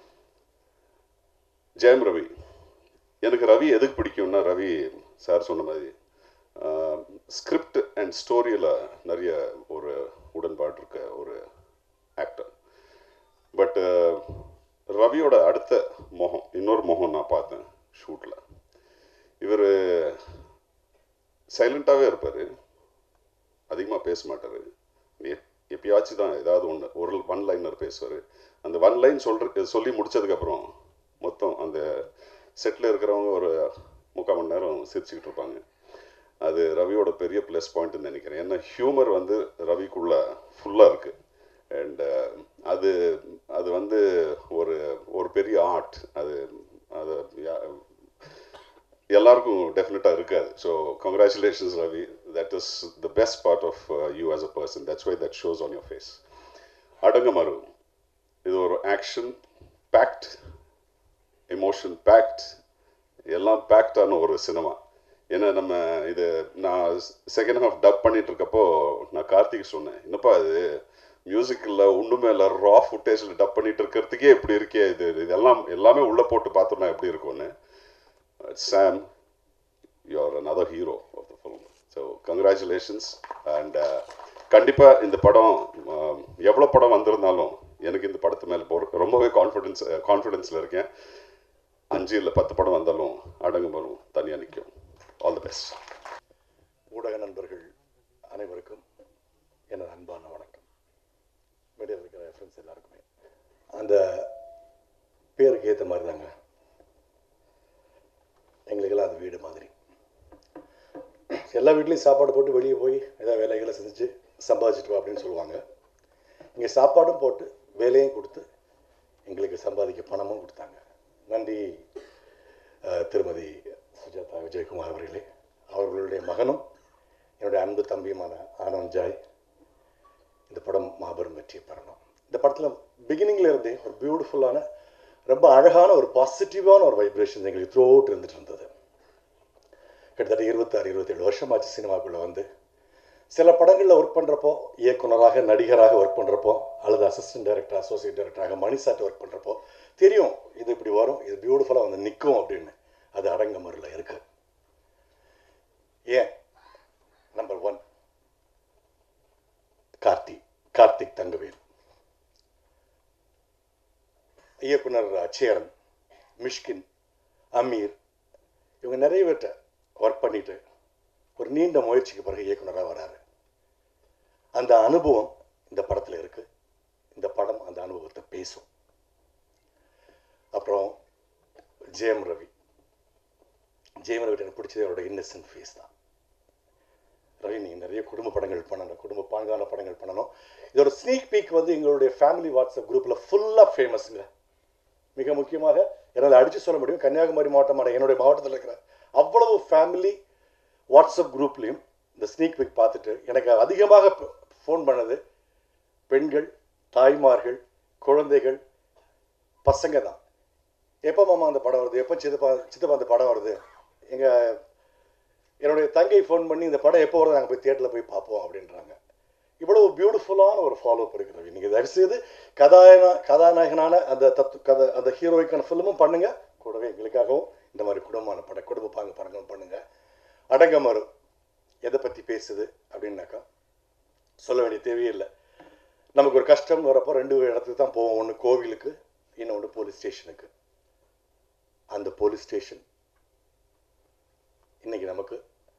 ஜெயம் ரவி எனக்கு ரவி எதுக்கு பிடிக்கும்னா ரவி சார் சொன்ன மாதிரி ஸ்கிரிப்ட் அண்ட் ஸ்டோரியில் நிறைய ஒரு உடன்பாடு இருக்க ஒரு ஆக்டர் பட் ரவியோட அடுத்த முகம் இன்னொரு முகம் நான் பார்த்தேன் ஷூட்டில் இவர் சைலண்ட்டாகவே இருப்பார் அதிகமாக பேச மாட்டார் எப்பயாச்சும் தான் ஏதாவது ஒன்று ஒரு ஒன் லைனர் பேசுவார் அந்த ஒன் லைன் சொல்ற சொல்லி முடிச்சதுக்கப்புறம் மொத்தம் அந்த செட்டில் இருக்கிறவங்க ஒரு முக்கால் மணி நேரம் சிரிச்சுக்கிட்டு இருப்பாங்க அது ரவியோட பெரிய ப்ளஸ் பாயிண்ட்னு நினைக்கிறேன் ஏன்னா ஹியூமர் வந்து ரவிக்குள்ள ஃபுல்லாக இருக்குது அண்ட் அது அது வந்து ஒரு ஒரு பெரிய ஆர்ட் அது அது யா- எல்லாருக்கும் டெஃபினட்டாக இருக்காது so congratulations Ravi that is the best part of you as a person that's why that shows on your face Adangamaru இது ஒரு ஆக்ஷன் பேக்ட் எமோஷன் பேக்ட் எல்லாம் பேக்டான ஒரு சினிமா ஏன்னா நம்ம இது நான் செகண்ட் ஹாஃப் டப் பண்ணிட்டு இருக்கப்போ நான் கார்த்திக் சொன்னேன் என்னப்பா இது மியூசிக்கில் ஒன்றுமே இல்லை ரா ஃபுட்டேஜில் டப் பண்ணிட்டு இருக்கிறதுக்கே இப்படி இருக்கே இது இதெல்லாம் எல்லாமே உள்ளே போட்டு பார்த்தோம்னா எப்படி இருக்கும்னு Sam you are another hero of the film so congratulations and கண்டிப்பாக இந்த படம் um, எவ்வளோ படம் வந்திருந்தாலும் எனக்கு இந்த படத்து மேலே போகிற ரொம்பவே கான்ஃபிடென்ஸ் கான்ஃபிடென்ஸில் இருக்கேன் அஞ்சு இல்லை பத்து படம் வந்தாலும் அடங்கு வரும் தனியாக நிற்கும் ஆல் தி பெஸ்ட் ஊடக நண்பர்கள் அனைவருக்கும் எனது அன்பான வணக்கம் மீடியாவில் இருக்கிற ஃப்ரெண்ட்ஸ் எல்லாருக்குமே அந்த பேருக்கு ஏற்ற மாதிரி தாங்க எங்களுக்கெல்லாம் அது வீடு மாதிரி எல்லா வீட்லேயும் சாப்பாடு போட்டு வெளியே போய் ஏதாவது வேலைகளை செஞ்சு சம்பாதிச்சிட்டு வா அப்படின்னு சொல்லுவாங்க இங்கே சாப்பாடும் போட்டு வேலையும் கொடுத்து எங்களுக்கு சம்பாதிக்க பணமும் கொடுத்தாங்க நன்றி அஹ், திருமதி சுஜாதா விஜயகுமார் அவர்களே அவர்களுடைய மகனும் என்னுடைய அன்பு தம்பியுமான ஆனந்த் ஜாய் இந்த படம் மாபெரும் வெற்றியை பெறணும் இந்த படத்தில் பிகினிங்கில் இருந்தே ஒரு பியூட்டிஃபுல்லான ரொம்ப அழகான ஒரு பாசிட்டிவான ஒரு வைப்ரேஷன் எங்களுக்கு த்ரூ அவுட் இருந்துட்டு இருந்தது கிட்டத்தட்ட இருபத்தாறு இருபத்தேழு வருஷமாச்சு சினிமாக்குள்ளே வந்து சில படங்களில் ஒர்க் பண்ணுறப்போ இயக்குனராக நடிகராக ஒர்க் பண்ணுறப்போ அல்லது அசிஸ்டன்ட் டைரக்டர் அசோசியேட் டைரக்டராக மணி சாட் ஒர்க் பண்ணுறப்போ தெரியும் இது இப்படி வரும் இது பியூட்டிஃபுல்லாக வந்து நிற்கும் அப்படின்னு அது அடங்கமரில் இருக்கு ஏன் நம்பர் ஒன் கார்த்தி கார்த்திக் தங்கவேல் இயக்குனர் சேரன் மிஷ்கின் அமீர் இவங்க நிறைய பேர்கிட்ட ஒர்க் பண்ணிட்டு ஒரு நீண்ட முயற்சிக்கு பிறகு இயக்குனராக வராரு அந்த அனுபவம் இந்த படத்தில் இருக்கு இந்த படம் அந்த அனுபவத்தை பேசும் அப்புறம் ஜெயம் ரவி ஜெயம் ரவி எனக்கு பிடிச்சது அவரோட இன்னசென்ட் ஃபேஸ் தான் ரவி நீங்கள் நிறைய குடும்ப படங்கள் பண்ணணும் குடும்ப பாங்கான படங்கள் பண்ணணும் இதோட ஸ்னீக் பீக் வந்து எங்களுடைய ஃபேமிலி வாட்ஸ்அப் குரூப்பில் ஃபுல்லாக ஃபேமஸுங்க மிக முக்கியமாக என்னால் அடித்து சொல்ல முடியும் கன்னியாகுமரி மாவட்டமான என்னுடைய மாவட்டத்தில் இருக்கிற அவ்வளவு ஃபேமிலி வாட்ஸ்அப் குரூப்லேயும் இந்த ஸ்னீக் பீக் பார்த்துட்டு எனக்கு அதிகமாக ஃபோன் பண்ணது பெண்கள் தாய்மார்கள் குழந்தைகள் பசங்க தான் எப்போ மாமா அந்த படம் வருது எப்போ சித்தப்பா சித்தப்பா அந்த படம் வருது எங்கள் என்னுடைய தங்கை ஃபோன் பண்ணி இந்த படம் எப்போ வருது நாங்கள் போய் தியேட்டரில் போய் பார்ப்போம் அப்படின்றாங்க இவ்வளவு பியூட்டிஃபுல்லான ஒரு ஃபாலோ அப் இருக்கிறது நீங்கள் தயவு செய்து கதாயன கதாநாயகனான அந்த தத்து கதை அந்த ஹீரோய்க்கான ஃபிலிமும் பண்ணுங்க கூடவே எங்களுக்காகவும் இந்த மாதிரி குடும்பமான படம் குடும்ப பாங்க படங்களும் பண்ணுங்க அடங்கமறு எதை பற்றி பேசுது அப்படின்னாக்கா சொல்ல வேண்டிய தேவையே இல்லை நமக்கு ஒரு கஷ்டம் வரப்போ ரெண்டு இடத்துக்கு தான் போவோம் ஒன்று கோவிலுக்கு இன்னொன்று போலீஸ் ஸ்டேஷனுக்கு அந்த போலீஸ் ஸ்டேஷன் இன்னைக்கு நமக்கு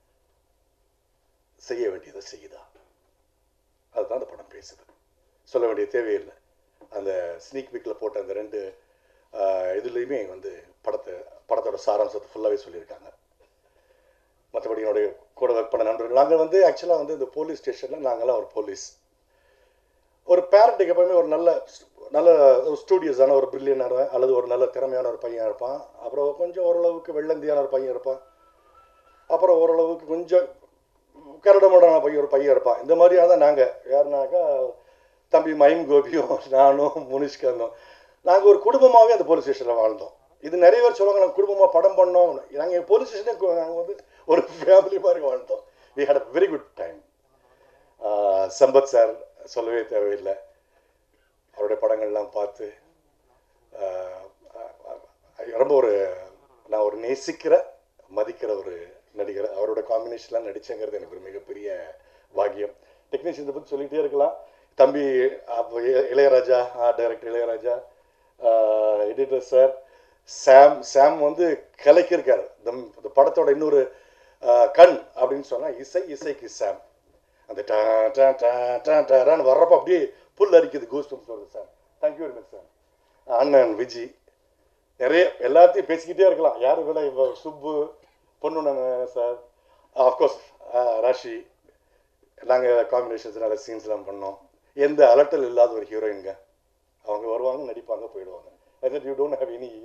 செய்ய வேண்டியதை செய்யுதா அதுதான் அந்த படம் பேசுது சொல்ல வேண்டிய தேவையில்லை அந்த ஸ்னீக் வீக்கில் போட்ட அந்த ரெண்டு ஆஹ், இதுலேயுமே வந்து படத்தை படத்தோட சாராம்சத்தை ஃபுல்லாகவே சொல்லியிருக்காங்க மற்றபடி என்னுடைய கூட ஒர்க் பண்ண நண்பர்கள் நாங்கள் வந்து ஆக்சுவலாக வந்து இந்த போலீஸ் ஸ்டேஷனில் நாங்களாம் ஒரு போலீஸ் ஒரு பேரண்ட்டுக்கு எப்பவுமே ஒரு நல்ல நல்ல ஒரு ஸ்டூடியோஸான ஒரு பிரில்லியனான அல்லது ஒரு நல்ல திறமையான ஒரு பையன் இருப்பான் அப்புறம் கொஞ்சம் ஓரளவுக்கு வெள்ளந்தியான ஒரு பையன் இருப்பான் அப்புறம் ஓரளவுக்கு கொஞ்சம் கரடமடான பையன் ஒரு பையன் இருப்பான் இந்த மாதிரியாக தான் நாங்கள் யாருனாக்கா தம்பி மயம் கோபியும் நானும் முனிஷ்காந்தும் நாங்கள் ஒரு குடும்பமாகவே அந்த போலீஸ் ஸ்டேஷனில் வாழ்ந்தோம் இது நிறைய பேர் சொல்லுவாங்க நாங்கள் குடும்பமாக படம் பண்ணோம் நாங்கள் போலீஸ் ஸ்டேஷனுக்கு நாங்கள் வந்து ஒரு ஃபேமிலி மாதிரி வாழ்ந்தோம் we had a very good time Sampath sir சொல்லவே தேவையில்லை அவருடைய படங்கள்லாம் பார்த்து ஆஹ், ஆஹ், ரொம்ப ஒரு நான் ஒரு நேசிக்கிற மதிக்கிற ஒரு நடிகர் அவரோட காம்பினேஷன்லாம் நடிச்சங்கிறது எனக்கு ஒரு மிகப்பெரிய பாக்கியம் டெக்னீஷியனை பற்றி சொல்லிகிட்டே இருக்கலாம் தம்பி அப்ப இ- Ilaiyaraaja director Ilaiyaraaja editor sir Sam Sam வந்து கலைக்கிருக்கார் இந்த இந்த படத்தோட இன்னொரு ஆஹ், கண் அப்படின்னு சொன்னால் இசை இசைக்கு சாம் அந்த டா டா டா டா டான்னு வர்றப்ப அப்படியே புல் அரிக்குது கோஸ்ட் வருது sir thank you very much sir அண்ணன் விஜி நிறைய எல்லாத்தையும் பேசிக்கிட்டே இருக்கலாம் யாரு கூட இப்போ சுப்பு பொண்ணு சார் ஆஃப்கோர்ஸ் ராஷி நாங்கள் காம்பினேஷன்ஸ் நிறைய சீன்ஸ்லாம் பண்ணோம் எந்த அலட்டல் இல்லாத ஒரு ஹீரோயின்ங்க அவங்க வருவாங்க நடிப்பாங்க போயிடுவாங்க and you don't have any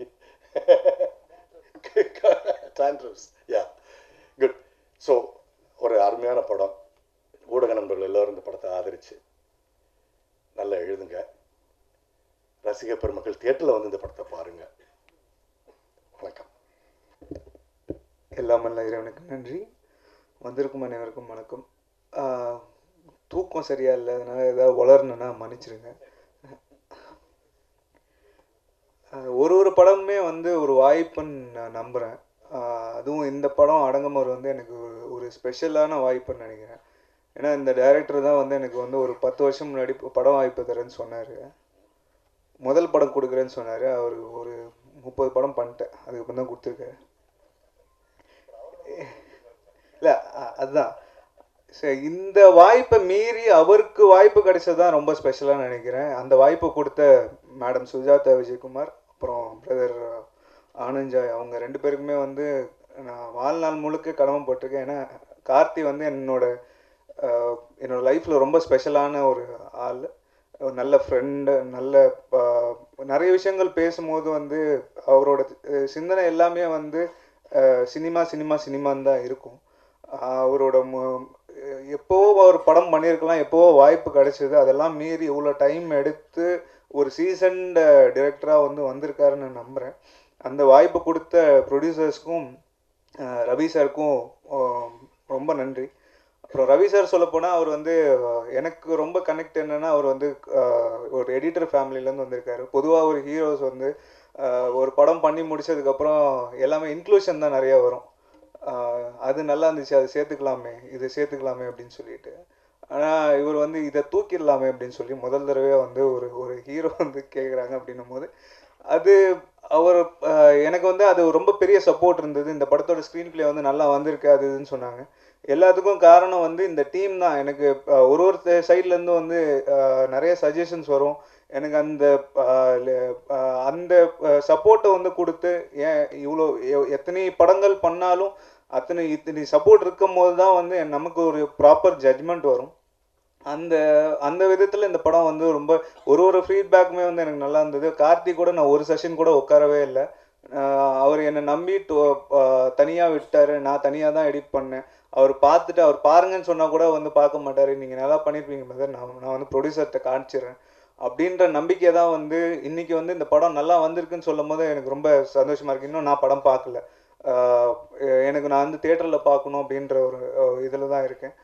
tantrums yeah good so ஒரு அருமையான படம் ஊடக நண்பர்கள் எல்லோரும் இந்த படத்தை ஆதரிச்சு நல்லா எழுதுங்க ரசிக பெருமக்கள் தியேட்டரில் வந்து இந்த படத்தை பாருங்க வணக்கம் எல்லாம் வல்ல இறைவனுக்கு நன்றி வந்திருக்கும் அனைவருக்கும் வணக்கம் ஆஹ், தூக்கம் சரியா இல்லை அதனால ஏதாவது வளரணுன்னா மன்னிச்சிருங்க ஆஹ், ஒரு ஒரு படமுமே வந்து ஒரு வாய்ப்புன்னு நான் நம்புகிறேன் அதுவும் இந்த படம் அடங்கமர் வந்து எனக்கு ஒரு ஒரு ஸ்பெஷலான வாய்ப்புன்னு நினைக்கிறேன் ஏன்னா இந்த டைரக்டர் தான் வந்து எனக்கு வந்து ஒரு பத்து வருஷம் முன்னாடி படம் வாய்ப்பு தரேன்னு சொன்னார் முதல் படம் கொடுக்குறேன்னு சொன்னார் அவர் ஒரு முப்பது படம் பண்ணிட்டேன் அதுக்கப்புறம் தான் கொடுத்துருக்காரு இல்லை அதுதான் சரி இந்த வாய்ப்பை மீறி அவருக்கு வாய்ப்பு கிடைச்சது தான் ரொம்ப ஸ்பெஷலாக நினைக்கிறேன் அந்த வாய்ப்பை கொடுத்த மேடம் சுஜாதா விஜயகுமார் அப்புறம் பிரதர் ஆனஞ்சாய் அவங்க ரெண்டு பேருக்குமே வந்து நான் வாழ்நாள் முழுக்க கடமைப்பட்டிருக்கேன் ஏன்னா கார்த்தி வந்து என்னோட அஹ், என்னோட லைஃப்பில் ரொம்ப ஸ்பெஷலான ஒரு ஆள் ஒரு நல்ல ஃப்ரெண்டு நல்ல அஹ், நிறைய விஷயங்கள் பேசும்போது வந்து அவரோட அஹ், சிந்தனை எல்லாமே வந்து அஹ், சினிமா சினிமா சினிமான்னு தான் இருக்கும் ஆஹ் அவரோட மு- எப்போவோ ஒரு படம் பண்ணியிருக்கலாம் எப்போவோ வாய்ப்பு கிடைச்சது அதெல்லாம் மீறி இவ்வளோ டைம் எடுத்து ஒரு சீசன்ட் டிரெக்டராக வந்து வந்திருக்காருன்னு நான் நம்புகிறேன் அந்த வாய்ப்பு கொடுத்த ப்ரொடியூசர்ஸ்க்கும் ரவி சாருக்கும் ஆஹ் ரொம்ப நன்றி அப்புறம் ரவி சார் சொல்லப்போனால் அவர் வந்து ஆஹ் எனக்கு ரொம்ப கனெக்ட் என்னன்னா அவர் வந்து ஆஹ் ஒரு எடிட்டர் ஃபேமிலியிலேருந்து வந்திருக்காரு பொதுவாக ஒரு ஹீரோஸ் வந்து ஆஹ் ஒரு படம் பண்ணி முடிச்சதுக்கப்புறம் எல்லாமே இன்க்ளூஷன் தான் நிறைய வரும் ஆஹ் அது நல்லா இருந்துச்சு அதை சேர்த்துக்கலாமே இதை சேர்த்துக்கலாமே அப்படின்னு சொல்லிட்டு ஆனால் இவர் வந்து இதை தூக்கிடலாமே அப்படின்னு சொல்லி முதல் தடவையாக வந்து ஒரு ஒரு ஹீரோ வந்து கேட்குறாங்க அப்படின்னும் போது அது அவர் ஆஹ் எனக்கு வந்து அது ரொம்ப பெரிய சப்போர்ட் இருந்தது இந்த படத்தோட ஸ்க்ரீன் ப்ளே வந்து நல்லா வந்திருக்கு அது இதுன்னு சொன்னாங்க எல்லாத்துக்கும் காரணம் வந்து இந்த டீம் தான் எனக்கு ஆஹ் ஒரு ஒரு சைட்லேருந்து வந்து ஆஹ் நிறைய சஜஷன்ஸ் வரும் எனக்கு அந்த ஆஹ் ல- ஆஹ் அந்த சப்போர்ட்டை வந்து கொடுத்து ஏன் இவ்வளோ எ- எத்தனை படங்கள் பண்ணாலும் அத்தனை இத்தனை சப்போர்ட் இருக்கும் போது தான் வந்து நமக்கு ஒரு ப்ராப்பர் ஜட்ஜ்மெண்ட் வரும் அந்த அந்த விதத்தில் இந்த படம் வந்து ரொம்ப ஒரு ஒரு ஃபீட்பேக்குமே வந்து எனக்கு நல்லா இருந்தது கார்த்தி கூட நான் ஒரு செஷன் கூட உட்காரவே இல்லை ஆஹ் அவர் என்னை நம்பி தனியாக விட்டார் நான் தனியாக தான் எடிட் பண்ணேன் அவர் பார்த்துட்டு அவர் பாருங்கன்னு சொன்னால் கூட வந்து பார்க்க மாட்டார் நீங்கள் நல்லா பண்ணியிருப்பீங்க மதர் நான் நான் வந்து ப்ரொடியூசர்கிட்ட காமிச்சிடுறேன் அப்படின்ற நம்பிக்கை தான் வந்து இன்னைக்கு வந்து இந்த படம் நல்லா வந்திருக்குன்னு சொல்லும் போது எனக்கு ரொம்ப சந்தோஷமா இருக்கு இன்னும் நான் படம் பார்க்கல ஆஹ் எனக்கு நான் வந்து தேட்டரில் பார்க்கணும் அப்படின்ற ஒரு இதில் தான் இருக்கேன்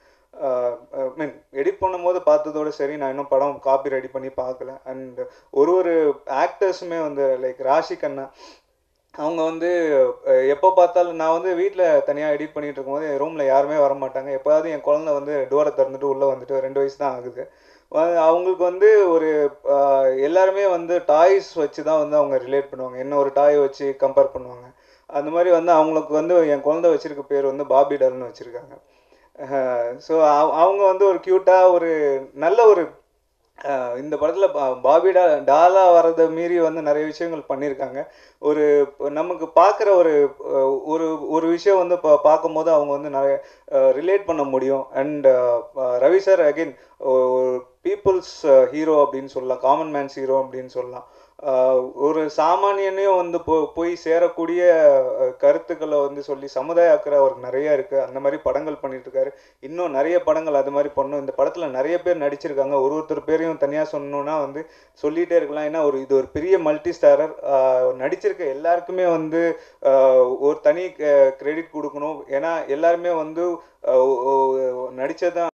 மீன் எடிட் பண்ணும்போது பார்த்ததோட சரி நான் இன்னும் படம் காப்பி ரெடி பண்ணி பார்க்கல அண்ட் ஒரு ஒரு ஆக்டர்ஸுமே வந்து லைக் ராஷி கண்ணா அவங்க வந்து அஹ், எப்போ பார்த்தாலும் நான் வந்து வீட்டில் தனியாக எடிட் பண்ணிட்டு இருக்கும்போது என் ரூமில் யாருமே வர மாட்டாங்க எப்போயாவது என் குழந்தை வந்து டோரை திறந்துட்டு உள்ளே வந்துட்டு ரெண்டு வயசு தான் ஆகுது வ- அவங்களுக்கு வந்து ஒரு அஹ், எல்லாருமே வந்து டாய்ஸ் வச்சு தான் வந்து அவங்க ரிலேட் பண்ணுவாங்க என்ன ஒரு டாய் வச்சு கம்பேர் பண்ணுவாங்க அந்த மாதிரி வந்து அவங்களுக்கு வந்து என் குழந்தை வச்சிருக்க பேர் வந்து பாபி டால்னு வச்சுருக்காங்க ஸோ அவங்க வந்து ஒரு க்யூட்டாக ஒரு நல்ல ஒரு அஹ், இந்த படத்தில் பாபி டா டாலா வர்றதை மீறி வந்து நிறைய விஷயங்கள் பண்ணியிருக்காங்க ஒரு நமக்கு பார்க்குற ஒரு அஹ், ஒரு ஒரு விஷயம் வந்து பா பார்க்கும்போது அவங்க வந்து நிறைய ரிலேட் பண்ண முடியும் and Ravi sir again people's hero அப்படின்னு சொல்லலாம் காமன் மேன்ஸ் ஹீரோ அப்படின்னு சொல்லலாம் ஆஹ் ஒரு சாமானியனையும் வந்து போ போய் சேரக்கூடிய அஹ், கருத்துக்களை வந்து சொல்லி சமுதாய அக்கறை அவருக்கு நிறைய இருக்கு அந்த மாதிரி படங்கள் பண்ணிட்டு இருக்காரு இன்னும் நிறைய படங்கள் அது மாதிரி பண்ணும் இந்த படத்துல நிறைய பேர் நடிச்சிருக்காங்க ஒரு ஒருத்தர் பேரையும் தனியா சொல்லணும்னா வந்து சொல்லிட்டே இருக்கலாம் ஏன்னா ஒரு இது ஒரு பெரிய மல்டி ஸ்டாரர் நடிச்சிருக்க எல்லாருக்குமே வந்து ஆஹ், ஒரு தனி கிரெடிட் கொடுக்கணும் ஏன்னா எல்லாருமே வந்து நடித்ததான்